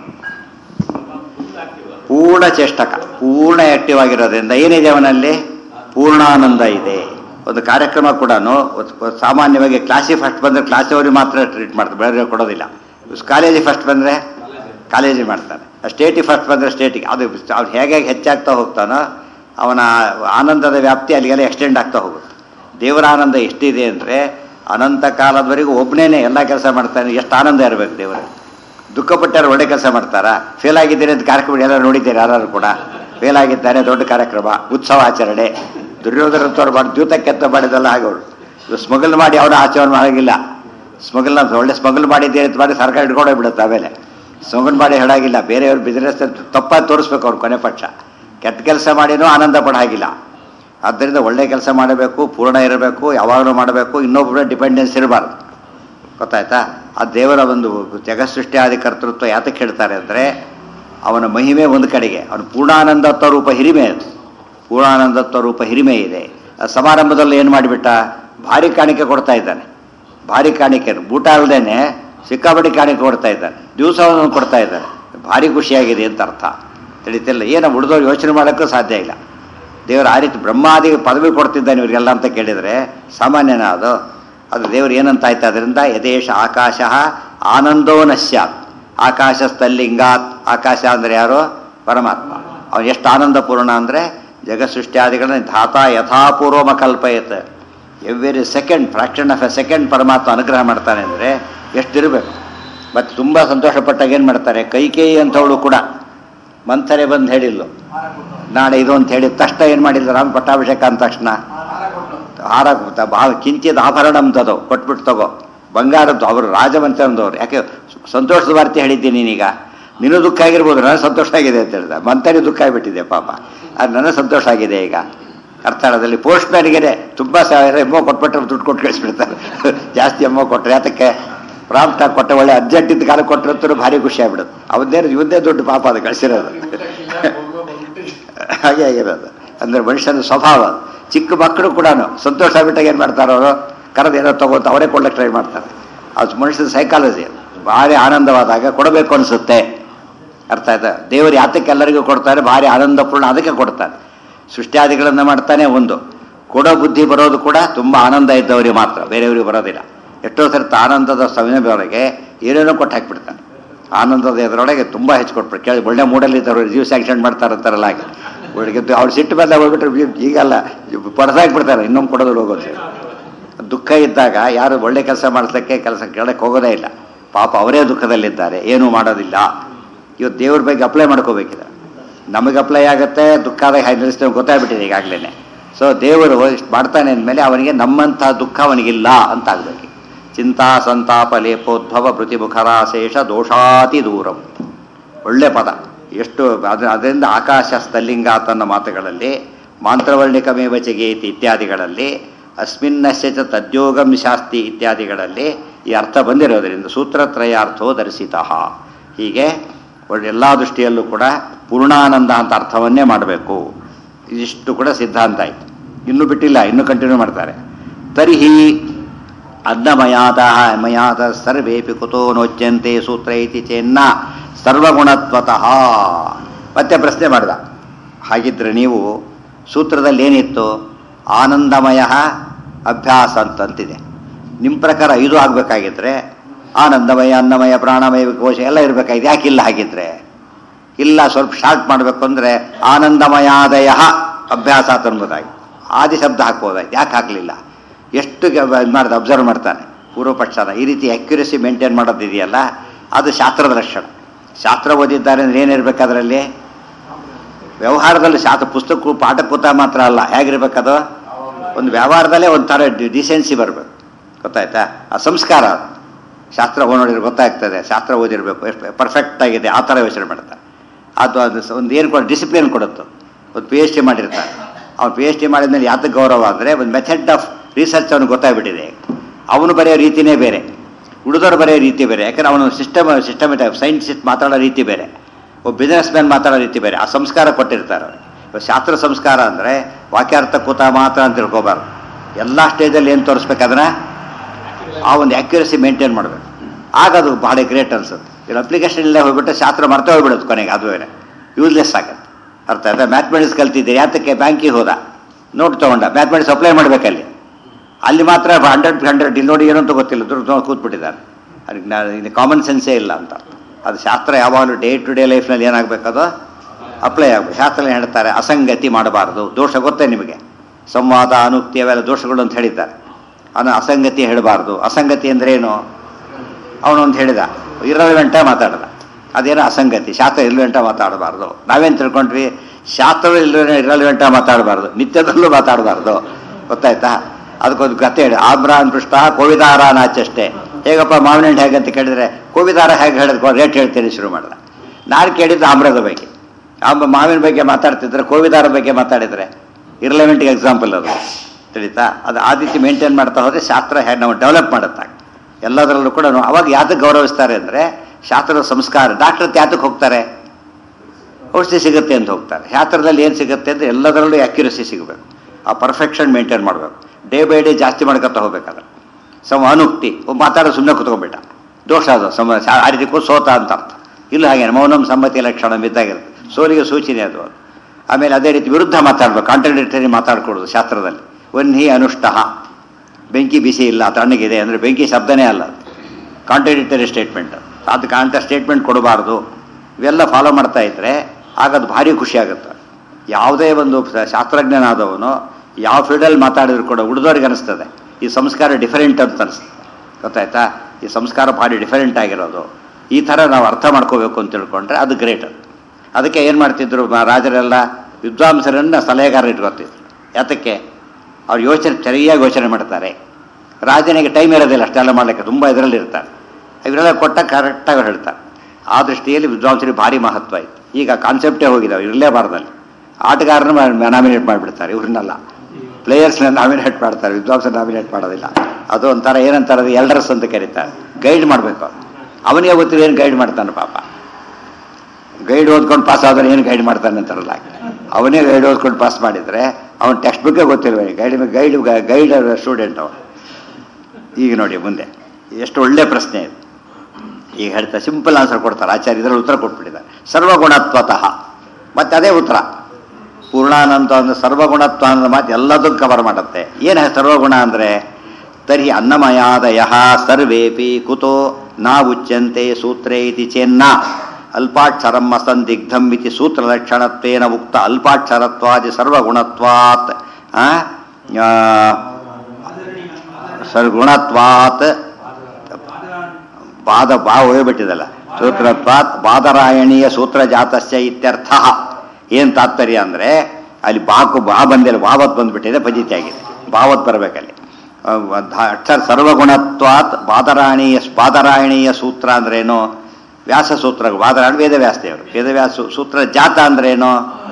ಪೂರ್ಣ ಚೇಷ್ಟಕ ಪೂರ್ಣ ಆಕ್ಟಿವ್ ಆಗಿರೋದ್ರಿಂದ ಏನಿದೆ ಅವನಲ್ಲಿ ಪೂರ್ಣಾನಂದ ಇದೆ ಒಂದು ಕಾರ್ಯಕ್ರಮ ಕೂಡ ಸಾಮಾನ್ಯವಾಗಿ ಕ್ಲಾಸಿಗೆ ಫಸ್ಟ್ ಬಂದರೆ ಕ್ಲಾಸಿವರಿಗೆ ಮಾತ್ರ ಟ್ರೀಟ್ ಮಾಡ್ತಾರೆ ಬೇರೆ ಕೊಡೋದಿಲ್ಲ ಕಾಲೇಜಿಗೆ ಫಸ್ಟ್ ಬಂದರೆ ಕಾಲೇಜಿಗೆ ಮಾಡ್ತಾನೆ ಸ್ಟೇಟಿಗೆ ಫಸ್ಟ್ ಬಂದರೆ ಸ್ಟೇಟಿಗೆ ಅದು ಅವ್ನು ಹೇಗೆ ಹೆಚ್ಚಾಗ್ತಾ ಹೋಗ್ತಾನೋ ಅವನ ಆನಂದದ ವ್ಯಾಪ್ತಿ ಅಲ್ಲಿಗೆಲ್ಲ ಎಕ್ಸ್ಟೆಂಡ್ ಆಗ್ತಾ ಹೋಗುತ್ತೆ ದೇವರ ಆನಂದ ಎಷ್ಟಿದೆ ಅಂದರೆ ಅನಂತ ಕಾಲದವರೆಗೂ ಒಬ್ಬನೇ ಎಲ್ಲ ಕೆಲಸ ಮಾಡ್ತಾನೆ ಎಷ್ಟು ಆನಂದ ಇರಬೇಕು ದೇವರು ದುಃಖಪಟ್ಟರು ಒಳ್ಳೆ ಕೆಲಸ ಮಾಡ್ತಾರಾ ಫೇಲ್ ಆಗಿದ್ದೀರಿ ಅಂತ ಕಾರ್ಯಕ್ರಮ ಎಲ್ಲರೂ ನೋಡಿದ್ದೀರಿ ಯಾರು ಕೂಡ ಫೇಲ್ ಆಗಿದ್ದಾರೆ ದೊಡ್ಡ ಕಾರ್ಯಕ್ರಮ ಉತ್ಸವ ಆಚರಣೆ ದುರ್ಯೋಧನ ತೋರು ಮಾಡಿ ದ್ಯೂತ ಕೆತ್ತ ಮಾಡಿದಲ್ಲ ಹಾಗವರು ಇವು ಸ್ಮಗಲ್ ಮಾಡಿ ಅವನ ಆಚರಣೆ ಮಾಡೋಂಗಿಲ್ಲ ಸ್ಮಗಲ್ ಅಂತ ಒಳ್ಳೆ ಸ್ಮಗಲ್ ಮಾಡಿದ್ದೀರಿ ಅಂತ ಮಾಡಿ ಸರ್ಕಾರ ಹಿಡ್ಕೊಂಡೋಗಿ ಬಿಡುತ್ತೆ ಆಮೇಲೆ ಸ್ಮಗಲ್ ಮಾಡಿ ಹೇಳಾಗಿಲ್ಲ ಬೇರೆಯವ್ರ ಬಿಸ್ನೆಸ್ ತಪ್ಪಾಗಿ ತೋರಿಸ್ಬೇಕು ಅವ್ರು ಕೊನೆ ಪಕ್ಷ ಕೆಟ್ಟ ಕೆಲಸ ಮಾಡಿನೂ ಆನಂದ ಪಡ ಹಾಗಿಲ್ಲ ಆದ್ದರಿಂದ ಒಳ್ಳೆ ಕೆಲಸ ಮಾಡಬೇಕು ಪೂರ್ಣ ಇರಬೇಕು ಯಾವಾಗಲೂ ಮಾಡಬೇಕು ಇನ್ನೊಬ್ಬರ ಡಿಪೆಂಡೆನ್ಸ್ ಇರಬಾರ್ದು ಗೊತ್ತಾಯ್ತಾ ಆ ದೇವರ ಒಂದು ಜಗತ್ಸೃಷ್ಟಿ ಆದಿ ಕರ್ತೃತ್ವ ಯಾತಕ್ಕೆ ಹೇಳ್ತಾರೆ ಅಂದರೆ ಅವನ ಮಹಿಮೆ ಒಂದು ಕಡೆಗೆ ಅವನ ಪೂರ್ಣಾನಂದತ್ವ ರೂಪ ಹಿರಿಮೆ ಅದು ಪೂರ್ಣಾನಂದತ್ವ ರೂಪ ಹಿರಿಮೆ ಇದೆ ಆ ಸಮಾರಂಭದಲ್ಲಿ ಏನು ಮಾಡಿಬಿಟ್ಟ ಭಾರಿ ಕಾಣಿಕೆ ಕೊಡ್ತಾ ಇದ್ದಾನೆ ಭಾರಿ ಕಾಣಿಕೆ ಊಟ ಅಲ್ಲದೇನೆ ಸಿಕ್ಕಾಪಟ್ಟಿ ಕಾಣಿಕೆ ಕೊಡ್ತಾ ಇದ್ದಾನೆ ದಿವಸವನ್ನು ಕೊಡ್ತಾ ಇದ್ದಾನೆ ಭಾರಿ ಖುಷಿಯಾಗಿದೆ ಅಂತ ಅರ್ಥ ತಿಳಿತಿಲ್ಲ ಏನು ಉಳಿದವ್ರು ಯೋಚನೆ ಮಾಡೋಕ್ಕೂ ಸಾಧ್ಯ ಇಲ್ಲ ದೇವರು ಆ ರೀತಿ ಬ್ರಹ್ಮಾದಿ ಪದವಿ ಕೊಡ್ತಿದ್ದಾನೆ ಇವರಿಗೆಲ್ಲ ಅಂತ ಕೇಳಿದರೆ ಸಾಮಾನ್ಯನ ಅದು ಅದು ದೇವರು ಏನಂತ ಆಯ್ತು ಅದರಿಂದ ಯದೇಶ ಆಕಾಶ ಆನಂದೋ ನಶ್ಯಾತ್ ಆಕಾಶಸ್ಥಲಿಂಗಾತ್ ಆಕಾಶ ಅಂದರೆ ಯಾರು ಪರಮಾತ್ಮ ಅವನು ಎಷ್ಟು ಆನಂದಪೂರ್ಣ ಅಂದರೆ ಜಗತ್ಸೃಷ್ಟಿಯಾದಿಗಳನ್ನ ಧಾತ ಯಥಾಪೂರ್ವಮ ಕಲ್ಪಯತ್ every second fraction of a second ಪರಮಾತ್ಮ ಅನುಗ್ರಹ ಮಾಡ್ತಾನೆ ಅಂದರೆ ಎಷ್ಟಿರಬೇಕು ಮತ್ತು ತುಂಬ ಸಂತೋಷಪಟ್ಟಾಗ ಏನು ಮಾಡ್ತಾರೆ ಕೈಕೇಯಿ ಅಂಥವಳು ಕೂಡ ಮಂಥರೆ ಬಂದು ಹೇಳಿದ್ಲು ನಾಳೆ ಇದು ಅಂತ ಹೇಳಿದ ತಕ್ಷಣ ಏನು ಮಾಡಿಲ್ಲ ರಾಮ ಪಟ್ಟಾಭಿಷೇಕ ಅಂದ ತಕ್ಷಣ ಹಾರ ತ- ಭಾಳ ಕಿಂಚಿದ ಆಭರಣ ಅಂತದು ಕೊಟ್ಬಿಟ್ಟು ತಗೋ ಬಂಗಾರದ್ದು ಅವರು ರಾಜಮಂತ್ರಂದವ್ರು ಯಾಕೆ ಸಂತೋಷದ ವಾರ್ತೆ ಹೇಳಿದ್ದೀನಿ ನೀನೀಗ ನೀನು ದುಃಖ ಆಗಿರ್ಬೋದು ನನಗೆ ಸಂತೋಷ ಆಗಿದೆ ಅಂತ ಹೇಳಿದ ಮಂತರಿ ದುಃಖ ಆಗಿಬಿಟ್ಟಿದೆ ಪಾಪ ಅದು ನನಗೆ ಸಂತೋಷ ಆಗಿದೆ ಈಗ ಕರ್ತಾಳದಲ್ಲಿ ಪೋಸ್ಟ್ ಮ್ಯಾನ್ಗೆ ತುಂಬ ಸಾವಿರ ಎಮ್ಮೋ ಕೊಟ್ಬಿಟ್ರೆ ದುಡ್ಡು ಕೊಟ್ಟು ಕಳಿಸ್ಬಿಡ್ತಾರೆ ಜಾಸ್ತಿ ಎಮ್ಮೋ ಕೊಟ್ಟರೆ ಯಾತಕ್ಕೆ ಪ್ರಾಂಪ್ಟಾಗಿ ಕೊಟ್ಟ ಒಳ್ಳೆ ಅರ್ಜೆಂಟ್ ಇದ್ದ ಕಾಲ ಕೊಟ್ಟರಂತೂ ಭಾರಿ ಖುಷಿ ಆಗ್ಬಿಡುತ್ತೆ ಅವನ್ನೇ ಇವನ್ನೇ ದುಡ್ಡು ಪಾಪ ಅದು ಕಳಿಸಿರೋದು ಹಾಗೆ ಆಗಿರೋದು ಅಂದರೆ ಮನುಷ್ಯನ ಸ್ವಭಾವ ಚಿಕ್ಕ ಮಕ್ಕಳು ಕೂಡ ಸಂತೋಷ ಆಗ್ಬಿಟ್ಟಾಗ ಏನು ಮಾಡ್ತಾರೆ ಅವರು ಕರೆದು ಏನೋ ತಗೋತ ಅವರೇ ಕೊಡ್ಲಿಕ್ಕೆ ಟ್ರೈ ಮಾಡ್ತಾರೆ ಅದು ಮನುಷ್ಯನ ಸೈಕಾಲಜಿ ಭಾರಿ ಆನಂದವಾದಾಗ ಕೊಡಬೇಕು ಅನಿಸುತ್ತೆ ಅರ್ಥ ಆಯ್ತಾ ದೇವರು ಯಾತಕ್ಕೆ ಎಲ್ಲರಿಗೂ ಕೊಡ್ತಾರೆ ಭಾರಿ ಆನಂದಪೂರ್ಣ ಅದಕ್ಕೆ ಕೊಡ್ತಾನೆ ಸೃಷ್ಟಿಯಾದಿಗಳನ್ನು ಮಾಡ್ತಾನೆ ಒಂದು ಕೊಡೋ ಬುದ್ಧಿ ಬರೋದು ಕೂಡ ತುಂಬ ಆನಂದ ಇದ್ದವರಿಗೆ ಮಾತ್ರ ಬೇರೆಯವರಿಗೆ ಬರೋದಿಲ್ಲ ಎಷ್ಟೋ ಸರ್ತಿ ಆನಂದದ ಸವಿನಯದೊಳಗೆ ಏನೇನೋ ಕೊಟ್ಟು ಹಾಕ್ಬಿಡ್ತಾನೆ ಆನಂದದ ಎದುರೊಳಗೆ ತುಂಬ ಹೆಚ್ಚು ಕೊಟ್ಬಿಟ್ಟು ಕೇಳಿ ಒಳ್ಳೆ ಮೂಡಲ್ಲಿ ಇದ್ದವ್ರು ರಿವ್ಯೂ ಸ್ಯಾಂಕ್ಷನ್ ಮಾಡ್ತಾರಂತಾರಲ್ಲ ಹಾಗೆ ಒಳಗೆ ಅವ್ರು ಸಿಟ್ಟು ಬಂದಾಗ ಹೋಗ್ಬಿಟ್ರೆ ಈಗಲ್ಲ ಪಡೆದಾಕ್ಬಿಡ್ತಾರೆ ಇನ್ನೊಮ್ಮೆ ಕೊಡೋದು ಹೋಗೋದು ದುಃಖ ಇದ್ದಾಗ ಯಾರು ಒಳ್ಳೆ ಕೆಲಸ ಮಾಡಿಸ್ಲಿಕ್ಕೆ ಕೆಲಸ ಕೇಳಕ್ಕೆ ಹೋಗೋದೇ ಇಲ್ಲ ಪಾಪ ಅವರೇ ದುಃಖದಲ್ಲಿದ್ದಾರೆ ಏನೂ ಮಾಡೋದಿಲ್ಲ ಇವತ್ತು ದೇವ್ರ ಬಗ್ಗೆ ಅಪ್ಲೈ ಮಾಡ್ಕೋಬೇಕಿದೆ ನಮಗೆ ಅಪ್ಲೈ ಆಗುತ್ತೆ ದುಃಖ ಆದಾಗ ಹಾಗೆ ನಿಲ್ಲಿಸ್ತೇವೆ ಗೊತ್ತಾಗ್ಬಿಟ್ಟಿದೆ ಈಗಾಗಲೇ ಸೊ ದೇವರು ಇಷ್ಟು ಮಾಡ್ತಾನೆ ಅಂದಮೇಲೆ ಅವನಿಗೆ ನಮ್ಮಂಥ ದುಃಖ ಅವನಿಗಿಲ್ಲ ಅಂತ ಆಗ್ಬೇಕು ಚಿಂತಾ ಸಂತಾಪ ಲೇಪೋದ್ಭವ ಪ್ರತಿಮುಖರಾಶೇಷ ದೋಷಾತಿ ದೂರಂ ಒಳ್ಳೆ ಪದ ಎಷ್ಟು ಅದು ಅದರಿಂದ ಆಕಾಶ ಸ್ಥಲಿಂಗ ತನ್ನ ಮಾತುಗಳಲ್ಲಿ ಮಾಂತ್ರವರ್ಣಿಕಮೇವ ಚಗೇತಿ ಇತ್ಯಾದಿಗಳಲ್ಲಿ ಅಸ್ಮಿನ್ನಶ್ಯ ಚ ತದ್ಯೋಗಂ ಶಾಸ್ತಿ ಇತ್ಯಾದಿಗಳಲ್ಲಿ ಈ ಅರ್ಥ ಬಂದಿರೋದರಿಂದ ಸೂತ್ರತ್ರಯಾರ್ಥೋ ದರ್ಶಿತ ಹೀಗೆ ಒಳ್ಳೆ ಎಲ್ಲ ದೃಷ್ಟಿಯಲ್ಲೂ ಕೂಡ ಪೂರ್ಣಾನಂದ ಅಂತ ಅರ್ಥವನ್ನೇ ಮಾಡಬೇಕು ಇದಿಷ್ಟು ಕೂಡ ಸಿದ್ಧಾಂತ ಆಯಿತು ಇನ್ನೂ ಬಿಟ್ಟಿಲ್ಲ ಇನ್ನೂ ಕಂಟಿನ್ಯೂ ಮಾಡ್ತಾರೆ ತರ್ಹಿ ಅನ್ನಮಯಾದ ಮಯಾದ ಸರ್ವೇಪಿ ಕುತೋ ನೋಚ್ಯಂತೆ ಸೂತ್ರ ಇತಿ ಚೆನ್ನ ಸರ್ವಗುಣತ್ವತಃ ಮತ್ತೆ ಪ್ರಶ್ನೆ ಮಾಡ್ದ ಹಾಗಿದ್ರೆ ನೀವು ಸೂತ್ರದಲ್ಲಿ ಏನಿತ್ತು ಆನಂದಮಯ ಅಭ್ಯಾಸ ಅಂತಂತಿದೆ ನಿಮ್ಮ ಪ್ರಕಾರ ಇದು ಆಗಬೇಕಾಗಿದ್ರೆ ಆನಂದಮಯ ಅನ್ನಮಯ ಪ್ರಾಣಮಯ ಕೋಶ ಎಲ್ಲ ಇರಬೇಕಾಗಿದೆ ಯಾಕಿಲ್ಲ ಹಾಗಿದ್ರೆ ಇಲ್ಲ ಸ್ವಲ್ಪ ಶಾರ್ಟ್ ಮಾಡಬೇಕು ಅಂದರೆ ಆನಂದಮಯಾದಯ ಅಭ್ಯಾಸ ತಂಬುದಾಗಿ ಆದಿ ಶಬ್ದ ಹಾಕ್ಬೋದಾಯ್ತು ಯಾಕೆ ಹಾಕಲಿಲ್ಲ ಎಷ್ಟು ಇದು ಮಾಡಿದ ಅಬ್ಸರ್ವ್ ಮಾಡ್ತಾನೆ ಪೂರ್ವಪಕ್ಷನ ಈ ರೀತಿ ಅಕ್ಯುರಸಿ ಮೇಂಟೈನ್ ಮಾಡೋದಿದೆಯಲ್ಲ ಅದು ಶಾಸ್ತ್ರದ ಲಕ್ಷಣ ಶಾಸ್ತ್ರ ಓದಿದ್ದಾರೆ ಅಂದ್ರೆ ಏನಿರ್ಬೇಕು ಅದರಲ್ಲಿ ವ್ಯವಹಾರದಲ್ಲಿ ಶಾಸ್ತ್ರ ಪುಸ್ತಕ ಪಾಠ ಪುಸ್ತಕ ಮಾತ್ರ ಅಲ್ಲ ಹೇಗಿರ್ಬೇಕದು ಒಂದು ವ್ಯವಹಾರದಲ್ಲೇ ಒಂಥರ ಡಿಸೆನ್ಸಿ ಬರಬೇಕು ಗೊತ್ತಾಯ್ತಾ ಆ ಸಂಸ್ಕಾರ ಅದು. ಶಾಸ್ತ್ರ ನೋಡಿದ್ರೆ ಗೊತ್ತಾಗ್ತದೆ ಶಾಸ್ತ್ರ ಓದಿರಬೇಕು ಎಷ್ಟು ಪರ್ಫೆಕ್ಟ್ ಆಗಿದೆ ಆ ಥರ ಯೋಚನೆ ಮಾಡ್ತಾರೆ ಅದು ಅದು ಸ- ಒಂದು ಏನು ಕೊಡ ಡಿಸಿಪ್ಲಿನ್ ಕೊಡುತ್ತೆ ಒಂದು ಪಿ ಎಚ್ ಡಿ ಮಾಡಿರ್ತಾನೆ ಅವ್ನು ಪಿ ಎಚ್ ಡಿ ಮಾಡಿದ್ಮೇಲೆ ಯಾತಕ್ಕೆ ಗೌರವ ಅಂದರೆ ಒಂದು ಮೆಥಡ್ ಆಫ್ ರಿಸರ್ಚ್ ಅವನಿಗೆ ಗೊತ್ತಾಗ್ಬಿಟ್ಟಿದೆ ಅವನು ಬರೆಯೋ ರೀತಿನೇ ಬೇರೆ ಉಳಿದವ್ರು ಬರೆಯೋ ರೀತಿ ಬೇರೆ ಯಾಕಂದ್ರೆ ಅವನು ಸಿಸ್ಟಮ್ ಸಿಸ್ಟಮೆಟಿಕ್ ಸೈಂಟಿಸ್ಟ್ ಮಾತಾಡೋ ರೀತಿ ಬೇರೆ ಒಬ್ಬ ಬಿಸ್ನೆಸ್ ಮ್ಯಾನ್ ಮಾತಾಡೋ ರೀತಿ ಬೇರೆ ಆ ಸಂಸ್ಕಾರ ಕೊಟ್ಟಿರ್ತಾರೆ ಅವ್ರಿಗೆ ಇವಾಗ ಶಾಸ್ತ್ರ ಸಂಸ್ಕಾರ ಅಂದರೆ ವಾಕ್ಯಾರ್ಥ ಕೂತ ಮಾತ್ರ ಅಂತ ತಿಳ್ಕೊಬಾರ್ದು ಎಲ್ಲ ಸ್ಟೇಜಲ್ಲಿ ಏನು ತೋರಿಸ್ಬೇಕಾದ್ರೆ ಆ ಒಂದು ಆ್ಯಕ್ಯುರಸಿ ಮೇಂಟೈನ್ ಮಾಡಬೇಕು ಆಗ ಅದು ಭಾಳ ಗ್ರೇಟ್ ಅನ್ಸುತ್ತೆ ಇಲ್ಲಿ ಅಪ್ಲಿಕೇಶನ್ ಇಲ್ಲೇ ಹೋಗ್ಬಿಟ್ಟು ಶಾಸ್ತ್ರ ಮರ್ತೇ ಹೋಗ್ಬಿಡುತ್ತೆ ಕೊನೆಗೆ ಅದು ಬೇರೆ ಯೂಸ್ಲೆಸ್ ಆಗುತ್ತೆ ಅರ್ಥ ಆಯ್ತಾ ಮ್ಯಾಥಮೆಟಿಕ್ಸ್ ಕಲ್ತಿದ್ದೆ ಯಾತಕ್ಕೆ ಬ್ಯಾಂಕಿಗೆ ಹೋದ ನೋಟ್ ತೊಗೊಂಡ ಮ್ಯಾಥಮೆಟಿಕ್ಸ್ ಅಪ್ಲೈ ಮಾಡಬೇಕಲ್ಲಿ ಅಲ್ಲಿ ಮಾತ್ರ ಹಂಡ್ರೆಡ್ ಹಂಡ್ರೆಡ್ ಇಲ್ಲಿ ನೋಡಿ ಏನು ಅಂತ ಗೊತ್ತಿಲ್ಲ ದುಡ್ಡು ತೊಗೊಂಡು ಕೂತ್ಬಿಟ್ಟಿದ್ದಾರೆ ಅದಕ್ಕೆ ನಾ ಇದು ಕಾಮನ್ ಸೆನ್ಸೇ ಇಲ್ಲ ಅಂತ ಅದು ಶಾಸ್ತ್ರ ಯಾವಾಗಲೂ ಡೇ ಟು ಡೇ ಲೈಫ್ನಲ್ಲಿ ಏನಾಗಬೇಕದು ಅಪ್ಲೈ ಆಗಬೇಕು ಶಾಸ್ತ್ರ ಹೇಳ್ತಾರೆ ಅಸಂಗತಿ ಮಾಡಬಾರ್ದು ದೋಷ ಗೊತ್ತೇ ನಿಮಗೆ ಸಂವಾದ ಅನುಕ್ತಿ ಅವೆಲ್ಲ ದೋಷಗಳು ಅಂತ ಹೇಳಿದ್ದಾರೆ ಅವನು ಅಸಂಗತಿ ಹೇಳಬಾರ್ದು ಅಸಂಗತಿ ಅಂದ್ರೆ ಏನು ಅವನೊಂದು ಹೇಳಿದ ಇರಲೆವೆಂಟ ಮಾತಾಡದ ಅದೇನೋ ಅಸಂಗತಿ ಶಾಸ್ತ್ರ ಇರಲೆವೆಂಟ ಮಾತಾಡಬಾರ್ದು ನಾವೇನು ತಿಳ್ಕೊಂಡ್ವಿ ಶಾಸ್ತ್ರ ಇರಲೆವೆಂಟ ಮಾತಾಡಬಾರ್ದು ನಿತ್ಯದಲ್ಲೂ ಮಾತಾಡಬಾರ್ದು ಗೊತ್ತಾಯ್ತಾ ಅದಕ್ಕೊಂದು ಕತೆ ಹೇಳಿ ಆಮ್ರಾನ್ ಪೃಷ್ಠ ಕೋವಿದಾರ ನಾಚಷ್ಟೇ ಹೇಗಪ್ಪ ಮಾವಿನ ಹಣ್ಣು ಹೇಗೆ ಅಂತ ಕೇಳಿದ್ರೆ ಕೋವಿದಾರ ಹೇಗೆ ಹೇಳಿದ್ ರೇಟ್ ಹೇಳ್ತೀನಿ ಶುರು ಮಾಡ್ದ ನಾನು ಕೇಳಿದ್ದು ಆಮ್ರದ ಬಗ್ಗೆ ಆಂಬ ಮಾವಿನ ಬಗ್ಗೆ ಮಾತಾಡ್ತಿದ್ರೆ ಕೋವಿದಾರ ಬಗ್ಗೆ ಮಾತಾಡಿದ್ರೆ ಇರ್ಲೆವೆಂಟ್ಗೆ ಎಕ್ಸಾಂಪಲ್ ಅದು ತಿಳಿತಾ ಅದು ಆ ರೀತಿ ಮೇಂಟೈನ್ ಮಾಡ್ತಾ ಹೋದರೆ ಶಾಸ್ತ್ರ ಹೇಗೆ ನಾವು ಡೆವಲಪ್ ಮಾಡುತ್ತಾಗ ಎಲ್ಲದರಲ್ಲೂ ಕೂಡ ನಾವು ಅವಾಗ ಯಾತಕ್ಕೆ ಗೌರವಿಸ್ತಾರೆ ಅಂದರೆ ಶಾಸ್ತ್ರದ ಸಂಸ್ಕಾರ ಡಾಕ್ಟರ್ ಯಾತಕ್ಕೆ ಹೋಗ್ತಾರೆ ಔಷಧಿ ಸಿಗುತ್ತೆ ಅಂತ ಹೋಗ್ತಾರೆ ಶಾಸ್ತ್ರದಲ್ಲಿ ಏನು ಸಿಗುತ್ತೆ ಅಂದರೆ ಎಲ್ಲದರಲ್ಲೂ ಅಕ್ಯುರಸಿ ಸಿಗಬೇಕು ಆ ಪರ್ಫೆಕ್ಷನ್ ಮೇಂಟೈನ್ ಮಾಡಬೇಕು ಡೇ ಬೈ ಡೇ ಜಾಸ್ತಿ ಮಾಡ್ಕೊತಾ ಹೋಗ್ಬೇಕಾದ್ರೆ ಸಮ ಅನುಕ್ತಿ ಒಬ್ಬ ಮಾತಾಡೋ ಸುಮ್ಮನೆ ಕುತ್ಕೊಂಡ್ಬಿಟ್ಟ ದೋಷ ಅದು ಸಮ ಶಾ- ಆ ರೀತಿ ಕೂತ್ ಸೋತ ಅಂತ ಅರ್ಥ ಇಲ್ಲ ಹಾಗೆ ಮೌನಂ ಸಮ್ಮತಿ ಲಕ್ಷಣ ಬಿದ್ದಾಗಿರುತ್ತೆ ಸೋಲಿಗೆ ಸೂಚನೆ ಅದು ಅದು. ಆಮೇಲೆ ಅದೇ ರೀತಿ ವಿರುದ್ಧ ಮಾತಾಡ್ಬೇಕು ಕಾಂಟ್ರಡಿಕ್ಟರಿ ಮಾತಾಡ್ಕೊಡೋದು ಶಾಸ್ತ್ರದಲ್ಲಿ ವನ್ಹಿ ಅನುಷ್ಟಃ ಬೆಂಕಿ ಬಿಸಿ ಇಲ್ಲ ತಣ್ಣಗಿದೆ ಅಂದರೆ ಬೆಂಕಿ ಶಬ್ದನೇ ಅಲ್ಲ ಕಾಂಟ್ರಡಿಕ್ಟರಿ ಸ್ಟೇಟ್ಮೆಂಟ್ ಅದಕ್ಕೆ ಅಂತ ಸ್ಟೇಟ್ಮೆಂಟ್ ಕೊಡಬಾರ್ದು ಇವೆಲ್ಲ ಫಾಲೋ ಮಾಡ್ತಾ ಇದ್ದರೆ ಆಗ ಅದು ಭಾರಿ ಖುಷಿ ಆಗುತ್ತೆ ಯಾವುದೇ ಒಂದು ಸ- ಶಾಸ್ತ್ರಜ್ಞನಾದವನು ಯಾವ ಫೀಲ್ಡಲ್ಲಿ ಮಾತಾಡಿದ್ರು ಕೂಡ ಉಳಿದವ್ರಿಗೆ ಅನಿಸ್ತದೆ ಈ ಸಂಸ್ಕಾರ ಡಿಫರೆಂಟ್ ಅಂತ ಅನಿಸ್ತದೆ ಗೊತ್ತಾಯ್ತಾ ಈ ಸಂಸ್ಕಾರ ಭಾರಿ ಡಿಫರೆಂಟ್ ಆಗಿರೋದು ಈ ಥರ ನಾವು ಅರ್ಥ ಮಾಡ್ಕೋಬೇಕು ಅಂತ ತಿಳ್ಕೊಂಡ್ರೆ ಅದು ಗ್ರೇಟ್ ಅದಕ್ಕೆ ಏನು ಮಾಡ್ತಿದ್ರು ಮ- ರಾಜರೆಲ್ಲ ವಿದ್ವಾಂಸರನ್ನು ಸಲಹೆಗಾರ ಇಟ್ಕೊತಿದ್ರು ಯಾತಕ್ಕೆ ಅವ್ರು ಯೋಚನೆ ಸರಿಯಾಗಿ ಯೋಚನೆ ಮಾಡ್ತಾರೆ ರಾಜನಿಗೆ ಟೈಮ್ ಇರೋದಿಲ್ಲ ಅಷ್ಟೆಲ್ಲ ಮಾಡಲಿಕ್ಕೆ ತುಂಬ ಇದರಲ್ಲಿ ಇರ್ತಾರೆ ಇವರೆಲ್ಲ ಕೊಟ್ಟ ಕರೆಕ್ಟಾಗಿ ಅವ್ರು ಹೇಳ್ತಾರೆ ಆ ದೃಷ್ಟಿಯಲ್ಲಿ ವಿದ್ವಾಂಸರಿಗೆ ಭಾರಿ ಮಹತ್ವ ಇತ್ತು ಈಗ ಕಾನ್ಸೆಪ್ಟೇ ಹೋಗಿದ್ದಾವೆ ಇರಲೇಬಾರ್ದಲ್ಲಿ ಆಟಗಾರನ ನಾಮಿನೇಟ್ ಮಾಡಿಬಿಡ್ತಾರೆ ಇವ್ರನ್ನೆಲ್ಲ ಪ್ಲೇಯರ್ಸ್ನ ನಾಮಿನೇಟ್ ಮಾಡ್ತಾರೆ ವಿದ್ವಾಂಸ ನಾಮಿನೇಟ್ ಮಾಡೋದಿಲ್ಲ ಅದು ಒಂಥರ ಏನಂತಾರೆ ಅದು ಎಲ್ಡರ್ಸ್ ಅಂತ ಕರೀತಾರೆ ಗೈಡ್ ಮಾಡಬೇಕು ಅವನಿಗೆ ಗೊತ್ತಿಲ್ಲ ಏನು ಗೈಡ್ ಮಾಡ್ತಾನೆ ಪಾಪ ಗೈಡ್ ಓದ್ಕೊಂಡು ಪಾಸ್ ಆದ್ರೆ ಏನು ಗೈಡ್ ಮಾಡ್ತಾನೆ ಅಂತಾರಲ್ಲ ಅವನೇ ಗೈಡ್ ಓದ್ಕೊಂಡು ಪಾಸ್ ಮಾಡಿದರೆ ಅವನ ಟೆಕ್ಸ್ಟ್ ಬುಕ್ಕೇ ಗೊತ್ತಿಲ್ವ ಗೈಡ್ ಗೈಡ್ ಗೈಡ್ ಸ್ಟೂಡೆಂಟ್ ಅವನು ಈಗ ನೋಡಿ ಮುಂದೆ ಎಷ್ಟು ಒಳ್ಳೆ ಪ್ರಶ್ನೆ ಇದು ಈಗ ಹೇಳ್ತಾ ಸಿಂಪಲ್ ಆನ್ಸರ್ ಕೊಡ್ತಾರೆ ಆಚಾರ್ಯ ಇದರಲ್ಲಿ ಉತ್ತರ ಕೊಟ್ಬಿಟ್ಟಿದ್ದಾರೆ ಸರ್ವಗುಣತ್ವತಃ ಮತ್ತೆ ಅದೇ ಉತ್ತರ ಪೂರ್ಣಾನಂದ ಅಂದ್ರೆ ಸರ್ವಗುಣತ್ವ ಅನ್ನೋ ಮಾತು ಎಲ್ಲದಕ್ಕೂ ಕವರ್ ಮಾಡುತ್ತೆ ಏನು ಸರ್ವಗುಣ ಅಂದರೆ ತರ್ಹಿ ಅನ್ನಮಯಾದಯ ಸರ್ವೇಪಿ ಕುತೋ ನ ಉಚ್ಯಂತೆ ಸೂತ್ರೇ ಇತಿ ಚೇನ್ನ ಅಲ್ಪಾಕ್ಷರಂ ಅಸಂದಿಗ್ಧಂ ಇತಿ ಸೂತ್ರಲಕ್ಷಣತ್ವೇನ ಉಕ್ತ ಅಲ್ಪಾಕ್ಷರತ್ವಾದಿ ಸರ್ವಗುಣತ್ವಾತ್ ಆ, ಆ, ಸರ್ಗುಣತ್ವಾತ್ ಪಾದ ಬಾ ಹೋಗ್ಬಿಟ್ಟಿದಲ್ಲ ಸೂತ್ರತ್ವಾತ್ ಬಾದರಾಯಣೀಯ ಸೂತ್ರ ಜಾತಸ್ಯ ಇತ್ಯರ್ಥ ಏನ್ ತಾತ್ಪರ್ಯ ಅಂದ್ರೆ ಅಲ್ಲಿ ಬಾಕು ಬಾ ಬಂದಿಲ್ಲ ಭಾವತ್ ಬಂದ್ಬಿಟ್ಟಿದೆ ಪಜಿತಿ ಆಗಿದೆ ಭಾವತ್ ಬರಬೇಕಲ್ಲಿ ಅಹ್ ಧ- ಅಕ್ಷರ ಸರ್ವಗುಣತ್ವಾತ್ ಬಾದರಾಯಣೀಯ ಬಾದರಾಯಣೀಯ ಸೂತ್ರ ಅಂದ್ರೇನು ವ್ಯಾಸ ಸೂತ್ರ ಬಾದರಾಯಣ ವೇದವ್ಯಾಸ ದೇವರು ವೇದವ್ಯಾಸ ಸೂ- ಸೂತ್ರ ಜಾತ ಅಂದ್ರೇನು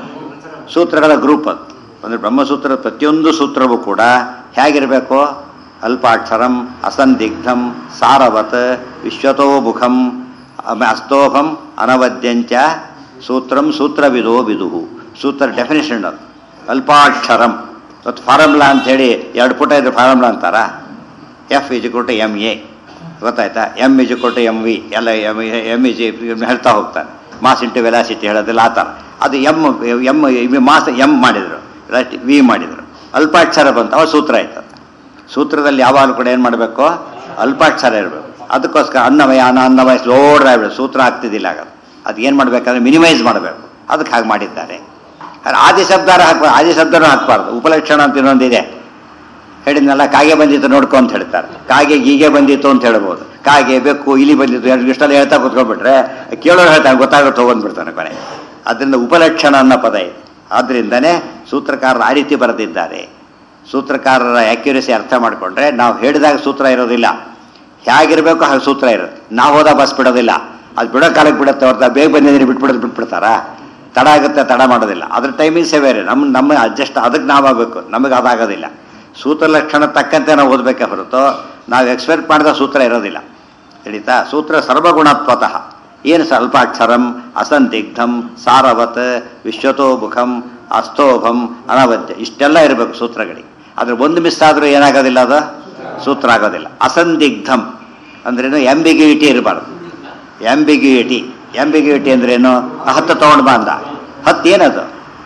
ಸೂತ್ರಗಳ ಗ್ರೂಪ್ ಅದು ಅಂದರೆ ಬ್ರಹ್ಮಸೂತ್ರದ ಪ್ರತಿಯೊಂದು ಸೂತ್ರವೂ ಕೂಡ ಹೇಗಿರಬೇಕು ಅಲ್ಪಾಕ್ಷರಂ ಅಸಂದಿಗ್ಧಂ ಸಾರವತ್ ವಿಶ್ವತೋಮುಖಂ ಆಮೇಲೆ ಅಸ್ತೋಭಂ ಅನವದ್ಯಂಚ ಸೂತ್ರಂ ಸೂತ್ರವಿದೋ ವಿದುಹು ಸೂತ್ರ ಡೆಫಿನೇಷನ್ ಅದು ಅಲ್ಪಾಕ್ಷರಂ ಇವತ್ತು ಫಾರ್ಮುಲಾ ಅಂಥೇಳಿ ಎರಡು ಪುಟ ಇದ್ರೆ ಫಾರ್ಮುಲಾ ಅಂತಾರ F equal to M A ಗೊತ್ತಾಯ್ತಾ M equal to M V ಎಲ್ಲ ಎಮ್ ಎಮ್ ಇಜಿ ಹೇಳ್ತಾ ಹೋಗ್ತಾನೆ ಮಾಸ್ ಇಂಟು ವೆಲಾಸಿಟಿ ಹೇಳೋದಿಲ್ಲ ಆ ಥರ ಅದು ಎಮ್ ಎಮ್ ಮಾಸ್ ಎಮ್ ಮಾಡಿದರು ವಿ ಮಾಡಿದರು ಅಲ್ಪಾಕ್ಷರ ಬಂತು ಅವ ಸೂತ್ರ ಆಯ್ತು ಸೂತ್ರದಲ್ಲಿ ಯಾವಾಗಲೂ ಕೂಡ ಏನು ಮಾಡಬೇಕು ಅಲ್ಪಾಕ್ಷರ ಇರಬೇಕು ಅದಕ್ಕೋಸ್ಕರ ಅನ್ನಮಯ ಅನ್ನ ಅನ್ನಮಯ ಸ್ಲೋಡ್ ಆಗ್ಬಿಡು ಸೂತ್ರ ಆಗ್ತಿದ್ದಿಲ್ಲ ಆಗ ಅದು ಏನು ಮಾಡಬೇಕಂದ್ರೆ ಮಿನಿಮೈಸ್ ಮಾಡಬೇಕು ಅದಕ್ಕೆ ಹಾಗೆ ಮಾಡಿದ್ದಾರೆ ಆದ್ರೆ ಆದಿ ಶಬ್ದಾರ ಹಾಕ್ಬಾರ್ದು ಆದಿ ಶಬ್ದನೂ ಹಾಕ್ಬಾರ್ದು ಉಪಲಕ್ಷಣ ಅಂತ ಇನ್ನೊಂದಿದೆ ಹೇಳಿದ್ನಲ್ಲ ಕಾಗೆ ಬಂದಿತ್ತು ನೋಡ್ಕೊ ಅಂತ ಹೇಳ್ತಾರೆ ಕಾಗೆ ಗೀಗೆ ಬಂದಿತ್ತು ಅಂತ ಹೇಳ್ಬೋದು ಕಾಗೆ ಬೆಕ್ಕು ಇಲಿ ಬಂದಿತ್ತು ಎರಡು ಇಷ್ಟೆಲ್ಲ ಹೇಳ್ತಾ ಕೂತ್ಕೊಂಡ್ಬಿಟ್ರೆ ಕೇಳೋರು ಹೇಳ್ತಾನೆ ಗೊತ್ತಾಗುತ್ತೆ ತಗೊಂಡ್ಬಿಡ್ತಾನೆ ಕೊನೆ ಅದರಿಂದ ಉಪಲಕ್ಷಣ ಅನ್ನೋ ಪದ ಇದೆ ಆದ್ದರಿಂದನೇ ಸೂತ್ರಕಾರರು ಆ ರೀತಿ ಬರೆದಿದ್ದಾರೆ ಸೂತ್ರಕಾರರ ಆಕ್ಯುರಸಿ ಅರ್ಥ ಮಾಡಿಕೊಂಡ್ರೆ ನಾವು ಹೇಳಿದಾಗ ಸೂತ್ರ ಇರೋದಿಲ್ಲ ಹೇಗಿರಬೇಕು ಹಾಗೆ ಸೂತ್ರ ಇರುತ್ತೆ ನಾವು ಹೋದಾಗ ಬಸ್ ಬಿಡೋದಿಲ್ಲ ಅದು ಬಿಡೋ ಕಾಲಕ್ಕೆ ಬಿಡುತ್ತೆ ಹೊರತ ಬೇಗ ಬಂದಿದ್ರೆ ಬಿಟ್ಬಿಡೋದು ಬಿಟ್ಬಿಡ್ತಾರಾ ತಡ ಆಗುತ್ತೆ ತಡ ಮಾಡೋದಿಲ್ಲ ಅದ್ರ ಟೈಮಿಂಗ್ಸೇ ಬೇರೆ ನಮ್ಮ ನಮ್ಮ ಅಡ್ಜಸ್ಟ್ ಅದಕ್ಕೆ ನಾವಾಗಬೇಕು ನಮಗೆ ಅದಾಗೋದಿಲ್ಲ ಸೂತ್ರ ಲಕ್ಷಣ ತಕ್ಕಂತೆ ನಾವು ಓದಬೇಕೆ ಹೊರತು ನಾವು ಎಕ್ಸ್ಪೆಕ್ಟ್ ಮಾಡಿದ ಸೂತ್ರ ಇರೋದಿಲ್ಲ ತಿಳಿತಾ ಸೂತ್ರ ಸರ್ವಗುಣತ್ವತಃ ಏನು ಸ್ವಲ್ಪ ಅಕ್ಷರಂ ಅಸಂದಿಗ್ಧಂ ಸಾರವತ್ ವಿಶ್ವತೋಮುಖಂ ಅಸ್ತೋಭಂ ಅನವದ್ಯ ಇಷ್ಟೆಲ್ಲ ಇರಬೇಕು ಸೂತ್ರಗಳಿಗೆ ಅದ್ರ ಒಂದು ಮಿಸ್ ಆದರೂ ಏನಾಗೋದಿಲ್ಲ ಅದು ಸೂತ್ರ ಆಗೋದಿಲ್ಲ ಅಸಂದಿಗ್ಧಂ ಅಂದ್ರೇನು ಎಂಬಿಗ್ಯೂಟಿ ಇರಬಾರ್ದು ಎಂಬಿಗ್ಯೂಟಿ ಎಂಬಿಗ್ಯೂಟಿ ಅಂದ್ರೇನು ಹತ್ತು ತಗೊಂಡು ಬಾ ಅಂದ ಹತ್ತು ಏನದು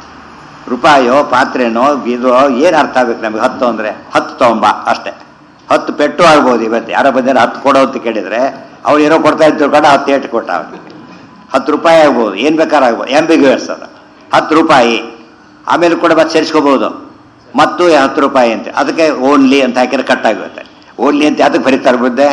ರೂಪಾಯೋ ಪಾತ್ರೆನೋ ಇದು ಏನು ಅರ್ಥ ಆಗ್ಬೇಕು ನಮಗೆ ಹತ್ತು ಅಂದರೆ ಹತ್ತು ತಗೊಂಬ ಅಷ್ಟೇ ಹತ್ತು ಪೆಟ್ಟು ಆಗ್ಬೋದು ಇವತ್ತು ಯಾರೋ ಬಂದರೆ ಹತ್ತು ಕೊಡೋ ಅಂತ ಕೇಳಿದರೆ ಅವ್ರು ಏನೋ ಕೊಡ್ತಾ ಇದ್ದು ಕೂಡ ಹತ್ತು ಏಟು ಕೊಟ್ಟ ಅವ್ನಿಗೆ ಹತ್ತು ರೂಪಾಯಿ ಆಗ್ಬೋದು ಏನು ಬೇಕಾದ್ರೂ ಆಗ್ಬೋದು ಎಂಬಿಗ್ಯೂಸ್ ಅದು ಹತ್ತು ರೂಪಾಯಿ ಆಮೇಲೆ ಕೂಡ ಮತ್ತೆ ಸೇರಿಸ್ಕೋಬಹುದು ಮತ್ತು ಹತ್ತು ರೂಪಾಯಿ ಅಂತ ಅದಕ್ಕೆ ಓನ್ಲಿ ಅಂತ ಹಾಕಿದ್ರೆ ಕಟ್ ಆಗಿರುತ್ತೆ ಓನ್ಲಿ ಅಂತ ಅದಕ್ಕೆ ಬರೀತಾರೆ ಮುಂದೆ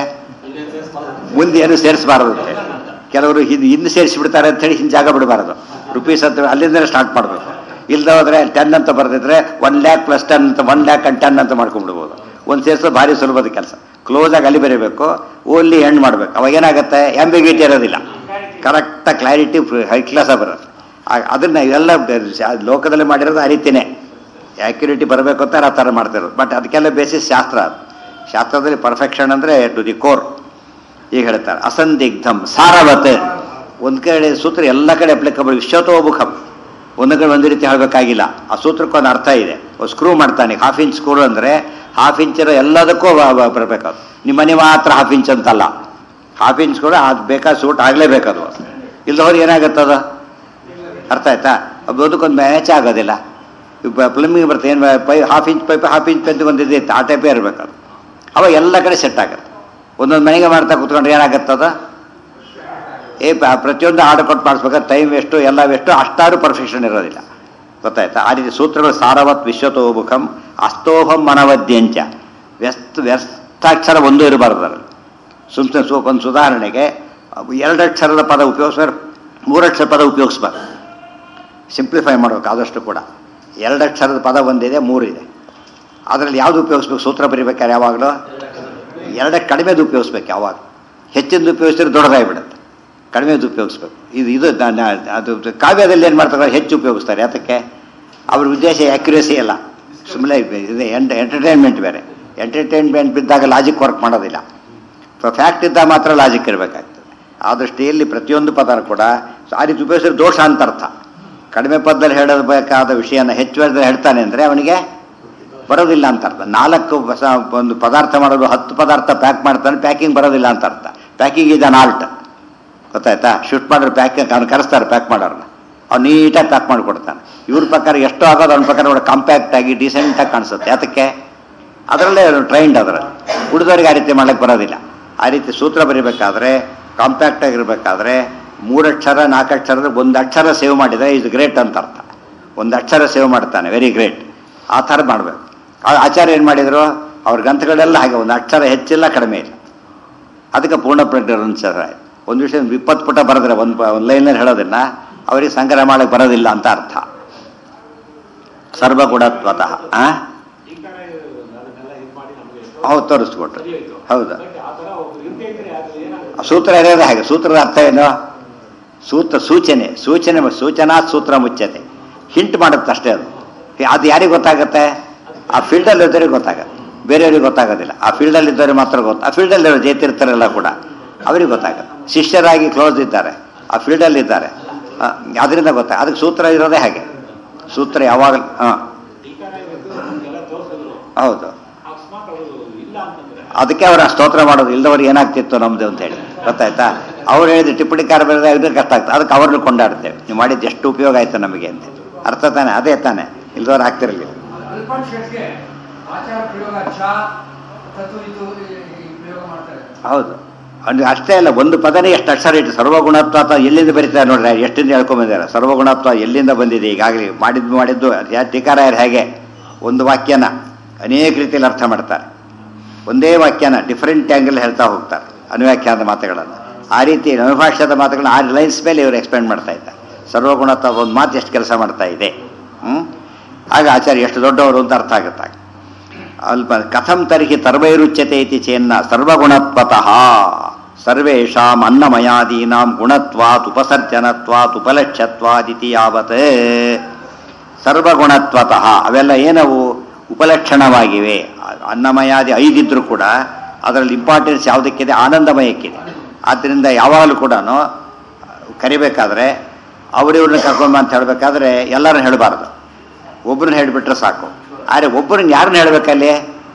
ಮುಂದೆ ಏನು ಸೇರಿಸಬಾರದು ಅಂತ ಹೇಳಿ ಕೆಲವರು ಹಿಂದೆ ಹಿಂದೆ ಸೇರಿಸಿಬಿಡ್ತಾರೆ ಅಂತ ಹೇಳಿ ಹಿಂದೆ ಜಾಗ ಬಿಡಬಾರದು ರುಪೀಸ್ ಅಂತ ಅಲ್ಲಿಂದಲೇ ಸ್ಟಾರ್ಟ್ ಮಾಡಬೇಕು ಇಲ್ಲದ ಹೋದ್ರೆ ಟೆನ್ ಅಂತ ಬರೆದಿದ್ರೆ ಒನ್ ಲ್ಯಾಕ್ ಪ್ಲಸ್ ಟೆನ್ ಅಂತ ಒನ್ ಲ್ಯಾಕ್ ಅಂಡ್ ಟೆನ್ ಅಂತ ಮಾಡ್ಕೊಂಡ್ಬಿಡ್ಬೋದು ಒಂದು ಸೇರಿಸೋದು ಭಾರಿ ಸುಲಭದ ಕೆಲಸ ಕ್ಲೋಸ್ ಆಗಿ ಅಲ್ಲಿ ಬರೀಬೇಕು ಓನ್ಲಿ ಎಂಡ್ ಮಾಡಬೇಕು ಅವಾಗ ಏನಾಗುತ್ತೆ ಎಂಬಿಗಿಟಿ ಇರೋದಿಲ್ಲ ಕರೆಕ್ಟಾಗಿ ಕ್ಲಾರಿಟಿ ಹೈ ಕ್ಲಾಸಾಗಿ ಬರುತ್ತೆ ಆ- ಅದನ್ನ ಇವೆಲ್ಲ ಬ- ಲೋಕದಲ್ಲಿ ಮಾಡಿರೋದು ಆ ರೀತಿನೇ ಆ್ಯಕ್ಯುರೇಟಿ ಬರಬೇಕು ಅಂತ ಆ ಥರ ಮಾಡ್ತಿರೋದು ಬಟ್ ಅದಕ್ಕೆಲ್ಲ ಬೇಸಿಸ್ ಶಾಸ್ತ್ರ ಅದು ಶಾಸ್ತ್ರದಲ್ಲಿ ಪರ್ಫೆಕ್ಷನ್ ಅಂದರೆ ಟು ದಿ ಕೋರ್ ಈಗ ಹೇಳ್ತಾರೆ ಅಸಂದಿಗ್ಧಂ ಸಾರವತ್ ಒಂದು ಕಡೆ ಸೂತ್ರ ಎಲ್ಲ ಕಡೆ ಅಪ್ಲಿಕಬಲ್ ವಿಶ್ವತೋಮುಖಂ ಒಂದು ಕಡೆ ಒಂದು ರೀತಿ ಹೇಳಬೇಕಾಗಿಲ್ಲ ಆ ಸೂತ್ರಕ್ಕೊಂದು ಅರ್ಥ ಇದೆ ಸ್ಕ್ರೂ ಮಾಡ್ತಾನೆ ಹಾಫ್ ಇಂಚ್ ಸ್ಕ್ರೂ ಅಂದರೆ ಹಾಫ್ ಇಂಚ್ ಇರೋ ಎಲ್ಲದಕ್ಕೂ ಬರಬೇಕು ನಿಮ್ಮ ಮನೆ ಮಾತ್ರ ಹಾಫ್ ಇಂಚ್ ಅಂತಲ್ಲ ಹಾಫ್ ಇಂಚ್ ಕೂಡ ಅದು ಬೇಕಾದ ಸೂಟ್ ಆಗಲೇಬೇಕದು ಇಲ್ಲದವ್ರು ಏನಾಗುತ್ತದ ಅರ್ಥ ಆಯ್ತಾ ಅದು ಅದಕ್ಕೊಂದು ಮ್ಯಾಚ್ ಆಗೋದಿಲ್ಲ ಪ್ಲಂಬಿಂಗ್ ಬರುತ್ತೆ ಏನು ಪೈ half inch pipe half inch ಪೆಂತ್ ಒಂದು ಇದಿತ್ತು ಆ ಟೈಪೇ ಇರಬೇಕು ಅದು ಅವಾಗ ಎಲ್ಲ ಕಡೆ ಸೆಟ್ ಆಗುತ್ತೆ ಒಂದೊಂದು ಮನೆಗೆ ಮಾಡ್ತಾ ಕೂತ್ಕೊಂಡ್ರೆ ಏನಾಗುತ್ತದ ಏ ಪ- ಪ್ರತಿಯೊಂದು ಆರ್ಡರ್ ಕೊಟ್ಟು ಮಾಡಿಸ್ಬೇಕಾದ್ರೆ ಟೈಮ್ ವೆಸ್ಟು ಎಲ್ಲ ವೆಸ್ಟು ಅಷ್ಟಾರು ಪರ್ಫೆಕ್ಷನ್ ಇರೋದಿಲ್ಲ ಗೊತ್ತಾಯ್ತಾ ಆ ರೀತಿ ಸೂತ್ರಗಳು ಸಾರವತ್ ವಿಶ್ವತೋಮುಖಂ ಅಸ್ತೋಭಂ ಮನವದ್ಯಂಚ ವ್ಯಸ್ತ ವ್ಯಸ್ತಾಕ್ಷರ ಒಂದು ಇರಬಾರ್ದು ಅದರಲ್ಲಿ ಸುಮ್ಮನೆ ಸು ಒಂದು ಸುಧಾರಣೆಗೆ ಎರಡು ಅಕ್ಷರದ ಪದ ಉಪಯೋಗಿಸ್ಬಾರ್ದು ಮೂರಕ್ಷರ ಪದ ಉಪಯೋಗಿಸ್ಬಾರ್ದು ಸಿಂಪ್ಲಿಫೈ ಮಾಡಬೇಕು ಆದಷ್ಟು ಕೂಡ ಎರಡು ಅಕ್ಷರದ ಪದ ಒಂದಿದೆ ಮೂರಿದೆ ಅದರಲ್ಲಿ ಯಾವುದು ಉಪಯೋಗಿಸ್ಬೇಕು ಸೂತ್ರ ಬರಿಬೇಕಾದ್ರೆ ಯಾವಾಗಲೂ ಎರಡಕ್ಕೆ ಕಡಿಮೆದು ಉಪಯೋಗಿಸ್ಬೇಕು ಯಾವಾಗ ಹೆಚ್ಚಿಂದು ಉಪಯೋಗಿಸಿದ್ರೆ ದೊಡ್ಡದಾಗಿಬಿಡುತ್ತೆ ಕಡಿಮೆದು ಉಪಯೋಗಿಸ್ಬೇಕು ಇದು ಇದು ನ- ನ- ಅದು ಕಾವ್ಯದಲ್ಲಿ ಏನು ಮಾಡ್ತಾರೆ ಹೆಚ್ಚು ಉಪಯೋಗಿಸ್ತಾರೆ ಯಾತಕ್ಕೆ ಅವ್ರ ಉದ್ದೇಶ ಆ್ಯಕ್ಯುರೇಸಿ ಅಲ್ಲ ಸುಮ್ಮನೆ ಇದು ಎಂಟ ಎಂಟರ್ಟೈನ್ಮೆಂಟ್ ಬೇರೆ ಎಂಟರ್ಟೈನ್ಮೆಂಟ್ ಬಿದ್ದಾಗ ಲಾಜಿಕ್ ವರ್ಕ್ ಮಾಡೋದಿಲ್ಲ ಫ್ಯಾಕ್ಟ್ ಇದ್ದಾಗ ಮಾತ್ರ ಲಾಜಿಕ್ ಇರಬೇಕಾಗ್ತದೆ ಆ ದೃಷ್ಟಿಯಲ್ಲಿ ಪ್ರತಿಯೊಂದು ಪದ ಕೂಡ ಆ ರೀತಿ ಉಪಯೋಗಿಸಿದ್ರೆ ದೋಷ ಅಂತ ಅರ್ಥ ಕಡಿಮೆ ಪದದಲ್ಲಿ ಹೇಳಬೇಕಾದ ವಿಷಯನ ಹೆಚ್ಚು ವೇಳದಲ್ಲಿ ಹೇಳ್ತಾನೆ ಅಂದರೆ ಅವನಿಗೆ ಬರೋದಿಲ್ಲ ಅಂತ ಅರ್ಥ ನಾಲ್ಕು ಹೊಸ ಒಂದು ಪದಾರ್ಥ ಮಾಡೋದು ಹತ್ತು ಪದಾರ್ಥ ಪ್ಯಾಕ್ ಮಾಡ್ತಾನೆ ಪ್ಯಾಕಿಂಗ್ ಬರೋದಿಲ್ಲ ಅಂತ ಅರ್ಥ ಪ್ಯಾಕಿಂಗ್ ಇದೆ ಆಲ್ಟ್ ಗೊತ್ತಾಯ್ತಾ ಶಿಫ್ಟ್ ಮಾಡಿದ್ರೆ ಪ್ಯಾಕಿಂಗ್ ಅವ್ನು ಕರೆಸ್ತಾರೆ ಪ್ಯಾಕ್ ಮಾಡೋರನ್ನ ಅವ್ನು ನೀಟಾಗಿ ಪ್ಯಾಕ್ ಮಾಡಿಕೊಡ್ತಾನೆ ಇವ್ರ ಪ್ರಕಾರ ಎಷ್ಟೋ ಆಗೋದು ಅವ್ನ ಪ್ರಕಾರ ನೋಡಿ ಕಾಂಪ್ಯಾಕ್ಟ್ ಆಗಿ ಡಿಸೆಂಟಾಗಿ ಕಾಣಿಸುತ್ತೆ ಯಾತಕ್ಕೆ ಅದರಲ್ಲೇ ಟ್ರೈಂಡ್ ಅದರಲ್ಲಿ ಉಳಿದವರಿಗೆ ಆ ರೀತಿ ಮಾಡಕ್ಕೆ ಬರೋದಿಲ್ಲ ಆ ರೀತಿ ಸೂತ್ರ ಬರೀಬೇಕಾದ್ರೆ ಕಾಂಪ್ಯಾಕ್ಟ್ ಆಗಿರ್ಬೇಕಾದ್ರೆ ಮೂರಕ್ಷರ ನಾಲ್ಕಕ್ಷರದ ಒಂದು ಅಕ್ಷರ ಸೇವ್ ಮಾಡಿದರೆ ಇದು ಗ್ರೇಟ್ ಅಂತ ಅರ್ಥ ಒಂದು ಅಕ್ಷರ ಸೇವ್ ಮಾಡ್ತಾನೆ ವೆರಿ ಗ್ರೇಟ್ ಆ ಥರ ಮಾಡಬೇಕು ಆಚಾರ್ಯ ಏನು ಮಾಡಿದರು ಅವ್ರ ಗ್ರಂಥಗಳೆಲ್ಲ ಹಾಗೆ ಒಂದು ಅಕ್ಷರ ಹೆಚ್ಚಿಲ್ಲ ಕಡಿಮೆ ಇಲ್ಲ ಅದಕ್ಕೆ ಪೂರ್ಣ ಪ್ರಜ್ಞರು ಅನ್ಸರ ಒಂದು ವಿಷಯ ಇಪ್ಪತ್ತು ಪುಟ ಬರೆದ್ರೆ ಒಂದು ಒಂದು ಲೈನಲ್ಲಿ ಹೇಳೋದನ್ನ ಅವರಿಗೆ ಸಂಗ್ರಹ ಮಾಡಕ್ಕೆ ಬರೋದಿಲ್ಲ ಅಂತ ಅರ್ಥ ಸರ್ವಗುಣತ್ವತಃ ಆ ಈ ಕಡೆ ಅದನ್ನೆಲ್ಲ ಇದು ಮಾಡಿ ನಮಗೆ ಹೌದು ತೋರಿಸ್ಕೊಟ್ರು ಸರಿ ಹೋಯ್ತು ಹೌದು ಬಟ್ ಆ ಥರ ಒಬ್ರು ಇರ್ದೇ ಇದ್ರೆ ಅದು ಏನಾಗುತ್ತೆ ಸೂತ್ರ ಇರೋದು ಹಾಗೆ ಸೂತ್ರದ ಅರ್ಥ ಏನು ಸೂತ್ರ ಸೂಚನೆ ಸೂಚನೆ ಸೂಚನಾ ಸೂತ್ರ ಮುಚ್ಚತೆ ಹಿಂಟ್ ಮಾಡುತ್ತೆ ಅಷ್ಟೇ ಅದು ಅದು ಯಾರಿಗೆ ಗೊತ್ತಾಗುತ್ತೆ ಆ ಫೀಲ್ಡಲ್ಲಿ ಇದ್ದವರಿಗೆ ಗೊತ್ತಾಗುತ್ತೆ ಬೇರೆಯವ್ರಿಗೆ ಗೊತ್ತಾಗೋದಿಲ್ಲ ಆ ಫೀಲ್ಡಲ್ಲಿ ಇದ್ದವ್ರಿಗೆ ಮಾತ್ರ ಗೊತ್ತು ಆ ಫೀಲ್ಡಲ್ಲಿ ಜೇತಿರ್ತಾರೆಲ್ಲ ಕೂಡ ಅವ್ರಿಗೆ ಗೊತ್ತಾಗುತ್ತೆ ಶಿಷ್ಯರಾಗಿ ಕ್ಲೋಸ್ ಇದ್ದಾರೆ ಆ ಫೀಲ್ಡಲ್ಲಿ ಇದ್ದಾರೆ ಆ, ಅದರಿಂದ ಗೊತ್ತಾಗ ಅದಕ್ಕೆ ಸೂತ್ರ ಇರೋದೇ ಹಾಗೆ ಸೂತ್ರ ಯಾವಾಗ ಹಾಂ ಟೀಕಾರ ಎಲ್ಲ ತೋರಿಸಿದ್ರು ಹೌದು ಅಕಸ್ಮಾತ್ ಅವರು ಇಲ್ಲ ಅಂತಂದ್ರೆ ಅದಕ್ಕೆ ಅವರ ಸ್ತೋತ್ರ ಮಾಡೋದು ಇಲ್ದವ್ರಿಗೆ ಏನಾಗ್ತಿತ್ತು ನಮ್ದು ಅಂತ ಹೇಳಿ ಗೊತ್ತಾಯ್ತಾ ಅವ್ರು ಹೇಳಿದ ಟಿಪ್ಪಣಿಕಾರ ಬರೆದ ಇದ್ರೆ ಕಷ್ಟ ಆಗ್ತದೆ ಅದಕ್ಕೆ ಅವ್ರನ್ನ ಕೊಂಡಾಡ್ತೇವೆ ನೀವು ಮಾಡಿದ್ದು ಎಷ್ಟು ಉಪಯೋಗ ಆಯ್ತು ನಮಗೆ ಅಂತ ಅರ್ಥ ತಾನೆ ಅದೇ ತಾನೆ ಇಲ್ದವ್ರು ಆಗ್ತಿರಲಿಲ್ಲ ಅಲ್ಪಕ್ಷಕ್ಕೆ ಆಚಾರ ಪ್ರಯೋಗ ಚ ತತ್ವ ಇದು ಈ- ಈ ಪ್ರಯೋಗ ಮಾಡ್ತಾರೆ ಹೌದು ಅಂದ್ರೆ ಅಷ್ಟೇ ಅಲ್ಲ ಒಂದು ಪದನೇ ಎಷ್ಟು ಅಕ್ಷರ ಇಟ್ಟು ಸರ್ವಗುಣತ್ವ ಅಥವಾ ಎಲ್ಲಿಂದ ಬರೀತಾರೆ ನೋಡ್ರಿ ಎಷ್ಟಿಂದ ಹೇಳ್ಕೊಂಬಂದಿದ್ದಾರೆ ಸರ್ವಗುಣತ್ವ ಎಲ್ಲಿಂದ ಬಂದಿದೆ ಈಗಾಗಲೇ ಮಾಡಿದ್ದು ಮಾಡಿದ್ದು ಯಾ ಟೀಕಾರಾಯರು ಹೇಗೆ ಒಂದು ವಾಕ್ಯನ ಅನೇಕ ರೀತಿಯಲ್ಲಿ ಅರ್ಥ ಮಾಡ್ತಾರೆ ಒಂದೇ ವಾಕ್ಯನ ಡಿಫರೆಂಟ್ ಆ್ಯಂಗಲ್ ಹೇಳ್ತಾ ಹೋಗ್ತಾರೆ ಅನುವ್ಯಾಖ್ಯಾನದ ಮಾತುಗಳನ್ನು ಆ ರೀತಿ ಅನುಭಾಷ್ಯದ ಮಾತುಗಳನ್ನ ಆ ಲೈನ್ಸ್ ಮೇಲೆ ಇವರು ಎಕ್ಸ್ಪ್ಲೇನ್ ಮಾಡ್ತಾ ಇದ್ದಾರೆ ಸರ್ವಗುಣತ್ವ ಒಂದು ಮಾತು ಎಷ್ಟು ಕೆಲಸ ಮಾಡ್ತಾ ಇದೆ ಹ್ಞೂ ಆಗ ಆಚಾರ್ಯ ಎಷ್ಟು ದೊಡ್ಡವರು ಅಂತ ಅರ್ಥ ಆಗುತ್ತೆ ಆಗ. ಅಲ್ಪ ಕಥಂ ತರ್ಹಿ ತರ್ವೈರುಚ್ಯತೆ ಇತಿ ಚೇನ್ನ ಸರ್ವಗುಣತ್ವತಃ ಸರ್ವೇಷಾಂ ಅನ್ನಮಯಾದೀನಾಂ ಗುಣತ್ವಾತ್ ಉಪಸರ್ಜನತ್ವಾತ್ ಉಪಲಕ್ಷ್ಯತ್ವಾದಿತಿ ಯಾವತ್ ಸರ್ವಗುಣತ್ವತಃ ಅವೆಲ್ಲ ಏನವು ಉಪಲಕ್ಷಣವಾಗಿವೆ ಅನ್ನಮಯಾದಿ ಐದಿದ್ರು ಕೂಡ ಅದರಲ್ಲಿ ಇಂಪಾರ್ಟೆನ್ಸ್ ಯಾವುದಕ್ಕಿದೆ ಆನಂದಮಯಕ್ಕಿದೆ ಆದ್ದರಿಂದ ಯಾವಾಗಲೂ ಕೂಡ ಕರಿಬೇಕಾದ್ರೆ ಅವರಿವ್ರನ್ನ ಕರ್ಕೊಂಬ ಅಂತ ಹೇಳಬೇಕಾದ್ರೆ ಎಲ್ಲರನ್ನ ಹೇಳಬಾರ್ದು ಒಬ್ಬರನ್ನ ಹೇಳಿಬಿಟ್ರೆ ಸಾಕು ಆದರೆ ಒಬ್ಬರನ್ನ ಯಾರನ್ನ ಹೇಳಬೇಕಲ್ಲಿ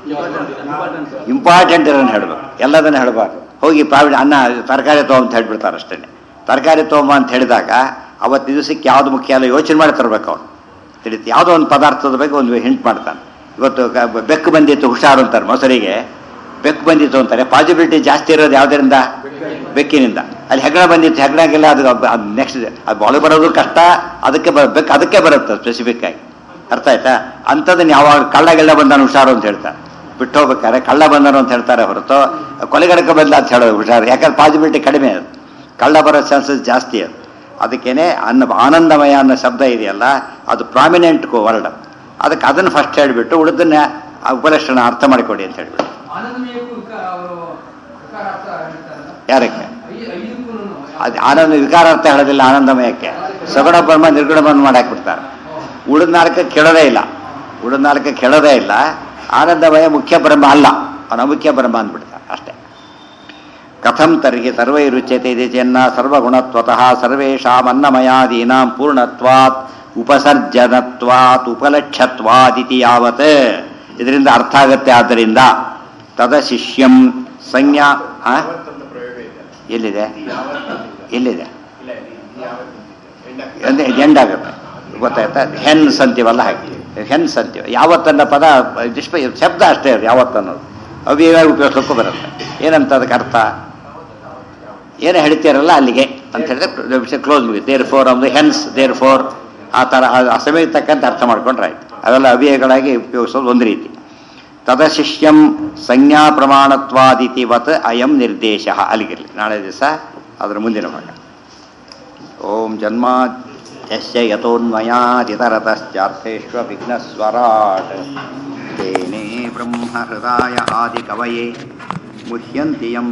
ಇಂಪಾರ್ಟೆಂಟ್ ಇರೋನ್ನ ಹೇಳಬೇಕು ಎಲ್ಲದನ್ನ ಹೇಳಬಾರ್ದು ಹೋಗಿ ಪ್ರಾವಿಡ್ ಅನ್ನ ತರಕಾರಿ ತೊಗೊಂಬ ಅಂತ ಹೇಳ್ಬಿಡ್ತಾರೆ ಅಷ್ಟೇ ತರಕಾರಿ ತೊಗೊಂಬ ಅಂತ ಹೇಳಿದಾಗ ಅವತ್ತು ದಿವಸಕ್ಕೆ ಯಾವ್ದು ಮುಖ್ಯ ಅಲ್ಲ ಯೋಚನೆ ಮಾಡಿ ತರಬೇಕು ಅವನು ತಿಳಿತು ಯಾವುದೋ ಒಂದು ಪದಾರ್ಥದ ಬಗ್ಗೆ ಒಂದು ಹಿಂಟ್ ಮಾಡ್ತಾನೆ ಇವತ್ತು ಕ- ಬೆಕ್ಕು ಬಂದಿತ್ತು ಹುಷಾರು ಅಂತಾರೆ ಮೊಸರಿಗೆ ಬೆಕ್ಕು ಬಂದಿತ್ತು ಅಂತಾರೆ ಪಾಸಿಬಿಲಿಟಿ ಜಾಸ್ತಿ ಇರೋದು ಯಾವುದರಿಂದ ಬೆಕ್ಕಿನಿಂದ ಅಲ್ಲಿ ಹೆಗ್ಣ ಬಂದಿತ್ತು ಹೆಗ್ಣಗೆಲ್ಲ ಅದು ನೆಕ್ಸ್ಟ್ ಅದು ಒಳಗೆ ಬರೋದು ಕಷ್ಟ ಅದಕ್ಕೆ ಬರ ಬೆಕ್ಕು ಅದಕ್ಕೆ ಬರುತ್ತೆ ಸ್ಪೆಸಿಫಿಕ್ ಆಗಿ ಅರ್ಥ ಆಯ್ತಾ ಅಂಥದ್ದನ್ನ ಯಾವಾಗ ಕಳ್ಳಗೆಲ್ಲ ಬಂದಾನು ಹುಷಾರು ಅಂತ ಹೇಳ್ತಾರೆ ಬಿಟ್ಟು ಹೋಗ್ಬೇಕಾದ್ರೆ ಕಳ್ಳ ಬಂದನು ಅಂತ ಹೇಳ್ತಾರೆ ಹೊರತು ಕೊಲೆಗಡಕ ಬಂದ ಅಂತ ಹೇಳೋದು ಹುಷಾರು ಯಾಕಂದ್ರೆ ಪಾಸಿಬಿಲಿಟಿ ಕಡಿಮೆ ಅದು ಕಳ್ಳ ಬರೋ ಚಾನ್ಸಸ್ ಜಾಸ್ತಿ ಅದು ಅದಕ್ಕೇನೆ ಅನ್ನ ಆನಂದಮಯ ಅನ್ನೋ ಶಬ್ದ ಇದೆಯಲ್ಲ ಅದು ಪ್ರಾಮಿನೆಂಟ್ ವರ್ಡ್ ಅದಕ್ಕೆ ಅದನ್ನು ಫಸ್ಟ್ ಹೇಳಿಬಿಟ್ಟು ಉಳಿದನ್ನ ಆ ಉಪಲಕ್ಷಣ ಅರ್ಥ ಮಾಡಿಕೊಡಿ ಅಂತ ಹೇಳ್ಬಿಟ್ಟು ಆನಂದಮಯಕ್ಕೂ ವಿಕ- ಅವರು ವಿಕಾರಾರ್ಥ ಹೇಳ್ತಾರಲ್ಲ ಯಾರಕ್ಕೆ ಐ- ಐದಕ್ಕೂ ಅದು ಆನಂದ ವಿಕಾರಾರ್ಥ ಹೇಳೋದಿಲ್ಲ ಆನಂದಮಯಕ್ಕೆ ಸಗುಣ ಬ್ರಹ್ಮ ನಿರ್ಗುಣ ಬ್ರಹ್ಮ ಮಾಡಾಕ್ಬಿಡ್ತಾರೆ ಉಳಿದ ನಾಲ್ಕು ಕೆಡೋದೇ ಇಲ್ಲ ಉಳಿದ ನಾಲ್ಕು ಕೆಡೋದೇ ಇಲ್ಲ ಆನಂದಮಯ ಮುಖ್ಯ ಬ್ರಹ್ಮ ಅಲ್ಲ ಅವನ ಮುಖ್ಯ ಬ್ರಹ್ಮ ಅಂದ್ಬಿಡ್ತಾರೆ ಅಷ್ಟೇ ಕಥಂ ತರ್ಹಿ ಸರ್ವೈರುಚ್ಯತೆ ಇದೆ ಚೆನ್ನ ಸರ್ವಗುಣತ್ವತಃ ಸರ್ವೇಷಾಮನ್ನಮಯಾದೀನಾಂ ಪೂರ್ಣತ್ವಾತ್ ಉಪಸರ್ಜನತ್ವಾತ್ ಉಪಲಕ್ಷ್ಯತ್ವಾದಿತಿ ಯಾವತ್ ಇದರಿಂದ ಅರ್ಥ ಆಗತ್ತೆ ಆದ್ದರಿಂದ ತದಶಿಷ್ಯಂ ಸಂಜ್ಞಾ ಆ? ಎಲ್ಲಿದೆ ಎಲ್ಲಿದೆ ಅಂದ್ರೆ ಎಂಡ್ ಆಗುತ್ತೆ ಗೊತ್ತಾಯ್ತಾ ಹೆನ್ಸ್ ಅಂತೀವಲ್ಲ ಹಾಗೆ ಹೆನ್ಸ್ ಅಂತೀವಿ ಯಾವತ್ತನ್ನ ಪದ ಡಿಸ್ಪ ಶಬ್ದ ಅಷ್ಟೇ ಅದು ಯಾವತ್ತನ್ನೋದು ಅವ್ಯಯ ಉಪಯೋಗಿಸೋಕ್ಕೂ ಬರುತ್ತೆ ಏನಂತ ಅದಕ್ಕೆ ಅರ್ಥ ಏನು ಹೇಳ್ತೀರಲ್ಲ ಅಲ್ಲಿಗೆ ಅಂತ ಹೇಳಿದ್ರೆ ವಿಷಯ ಕ್ಲೋಸ್ ಮುಗಿತು ದೇರ್ ಫೋರ್ ಅಂದ್ರೆ ಹೆನ್ಸ್ ದೇರ್ ಫೋರ್ ಆ ಥರ ಆ- ಆ ಸಮಯಕ್ಕೆ ತಕ್ಕಂತೆ ಅರ್ಥ ಮಾಡ್ಕೊಂಡ್ರೆ ಆಯ್ತು ಅವೆಲ್ಲ ಅವ್ಯಯಗಳಾಗಿ ಉಪಯೋಗಿಸೋದು ಒಂದು ರೀತಿ ತದಶಿಷ್ಯಂ ಸಂಜ್ಞಾ ಪ್ರಮಾಣತ್ವಾದಿತಿವತ್ ಅಯಂ ನಿರ್ದೇಶ ಅಲ್ಲಿಗಿರಲಿ ನಾಳೆ ದಿವಸ ಅದರ ಮುಂದಿನ ಭಾಗ ಓಂ ಜನ್ಮ ಯಸ್ಯ ಯತೋನ್ಮಯಾದಿತರತಶ್ಚಾರ್ಥೇಶ್ವ ವಿಘ್ನಸ್ವರಾಟ್ ತೇನೇ ಬ್ರಹ್ಮ ಹೃದಯ ಆದಿ ಕವಯೇ ಮುಹ್ಯಂತಿ ಯಂ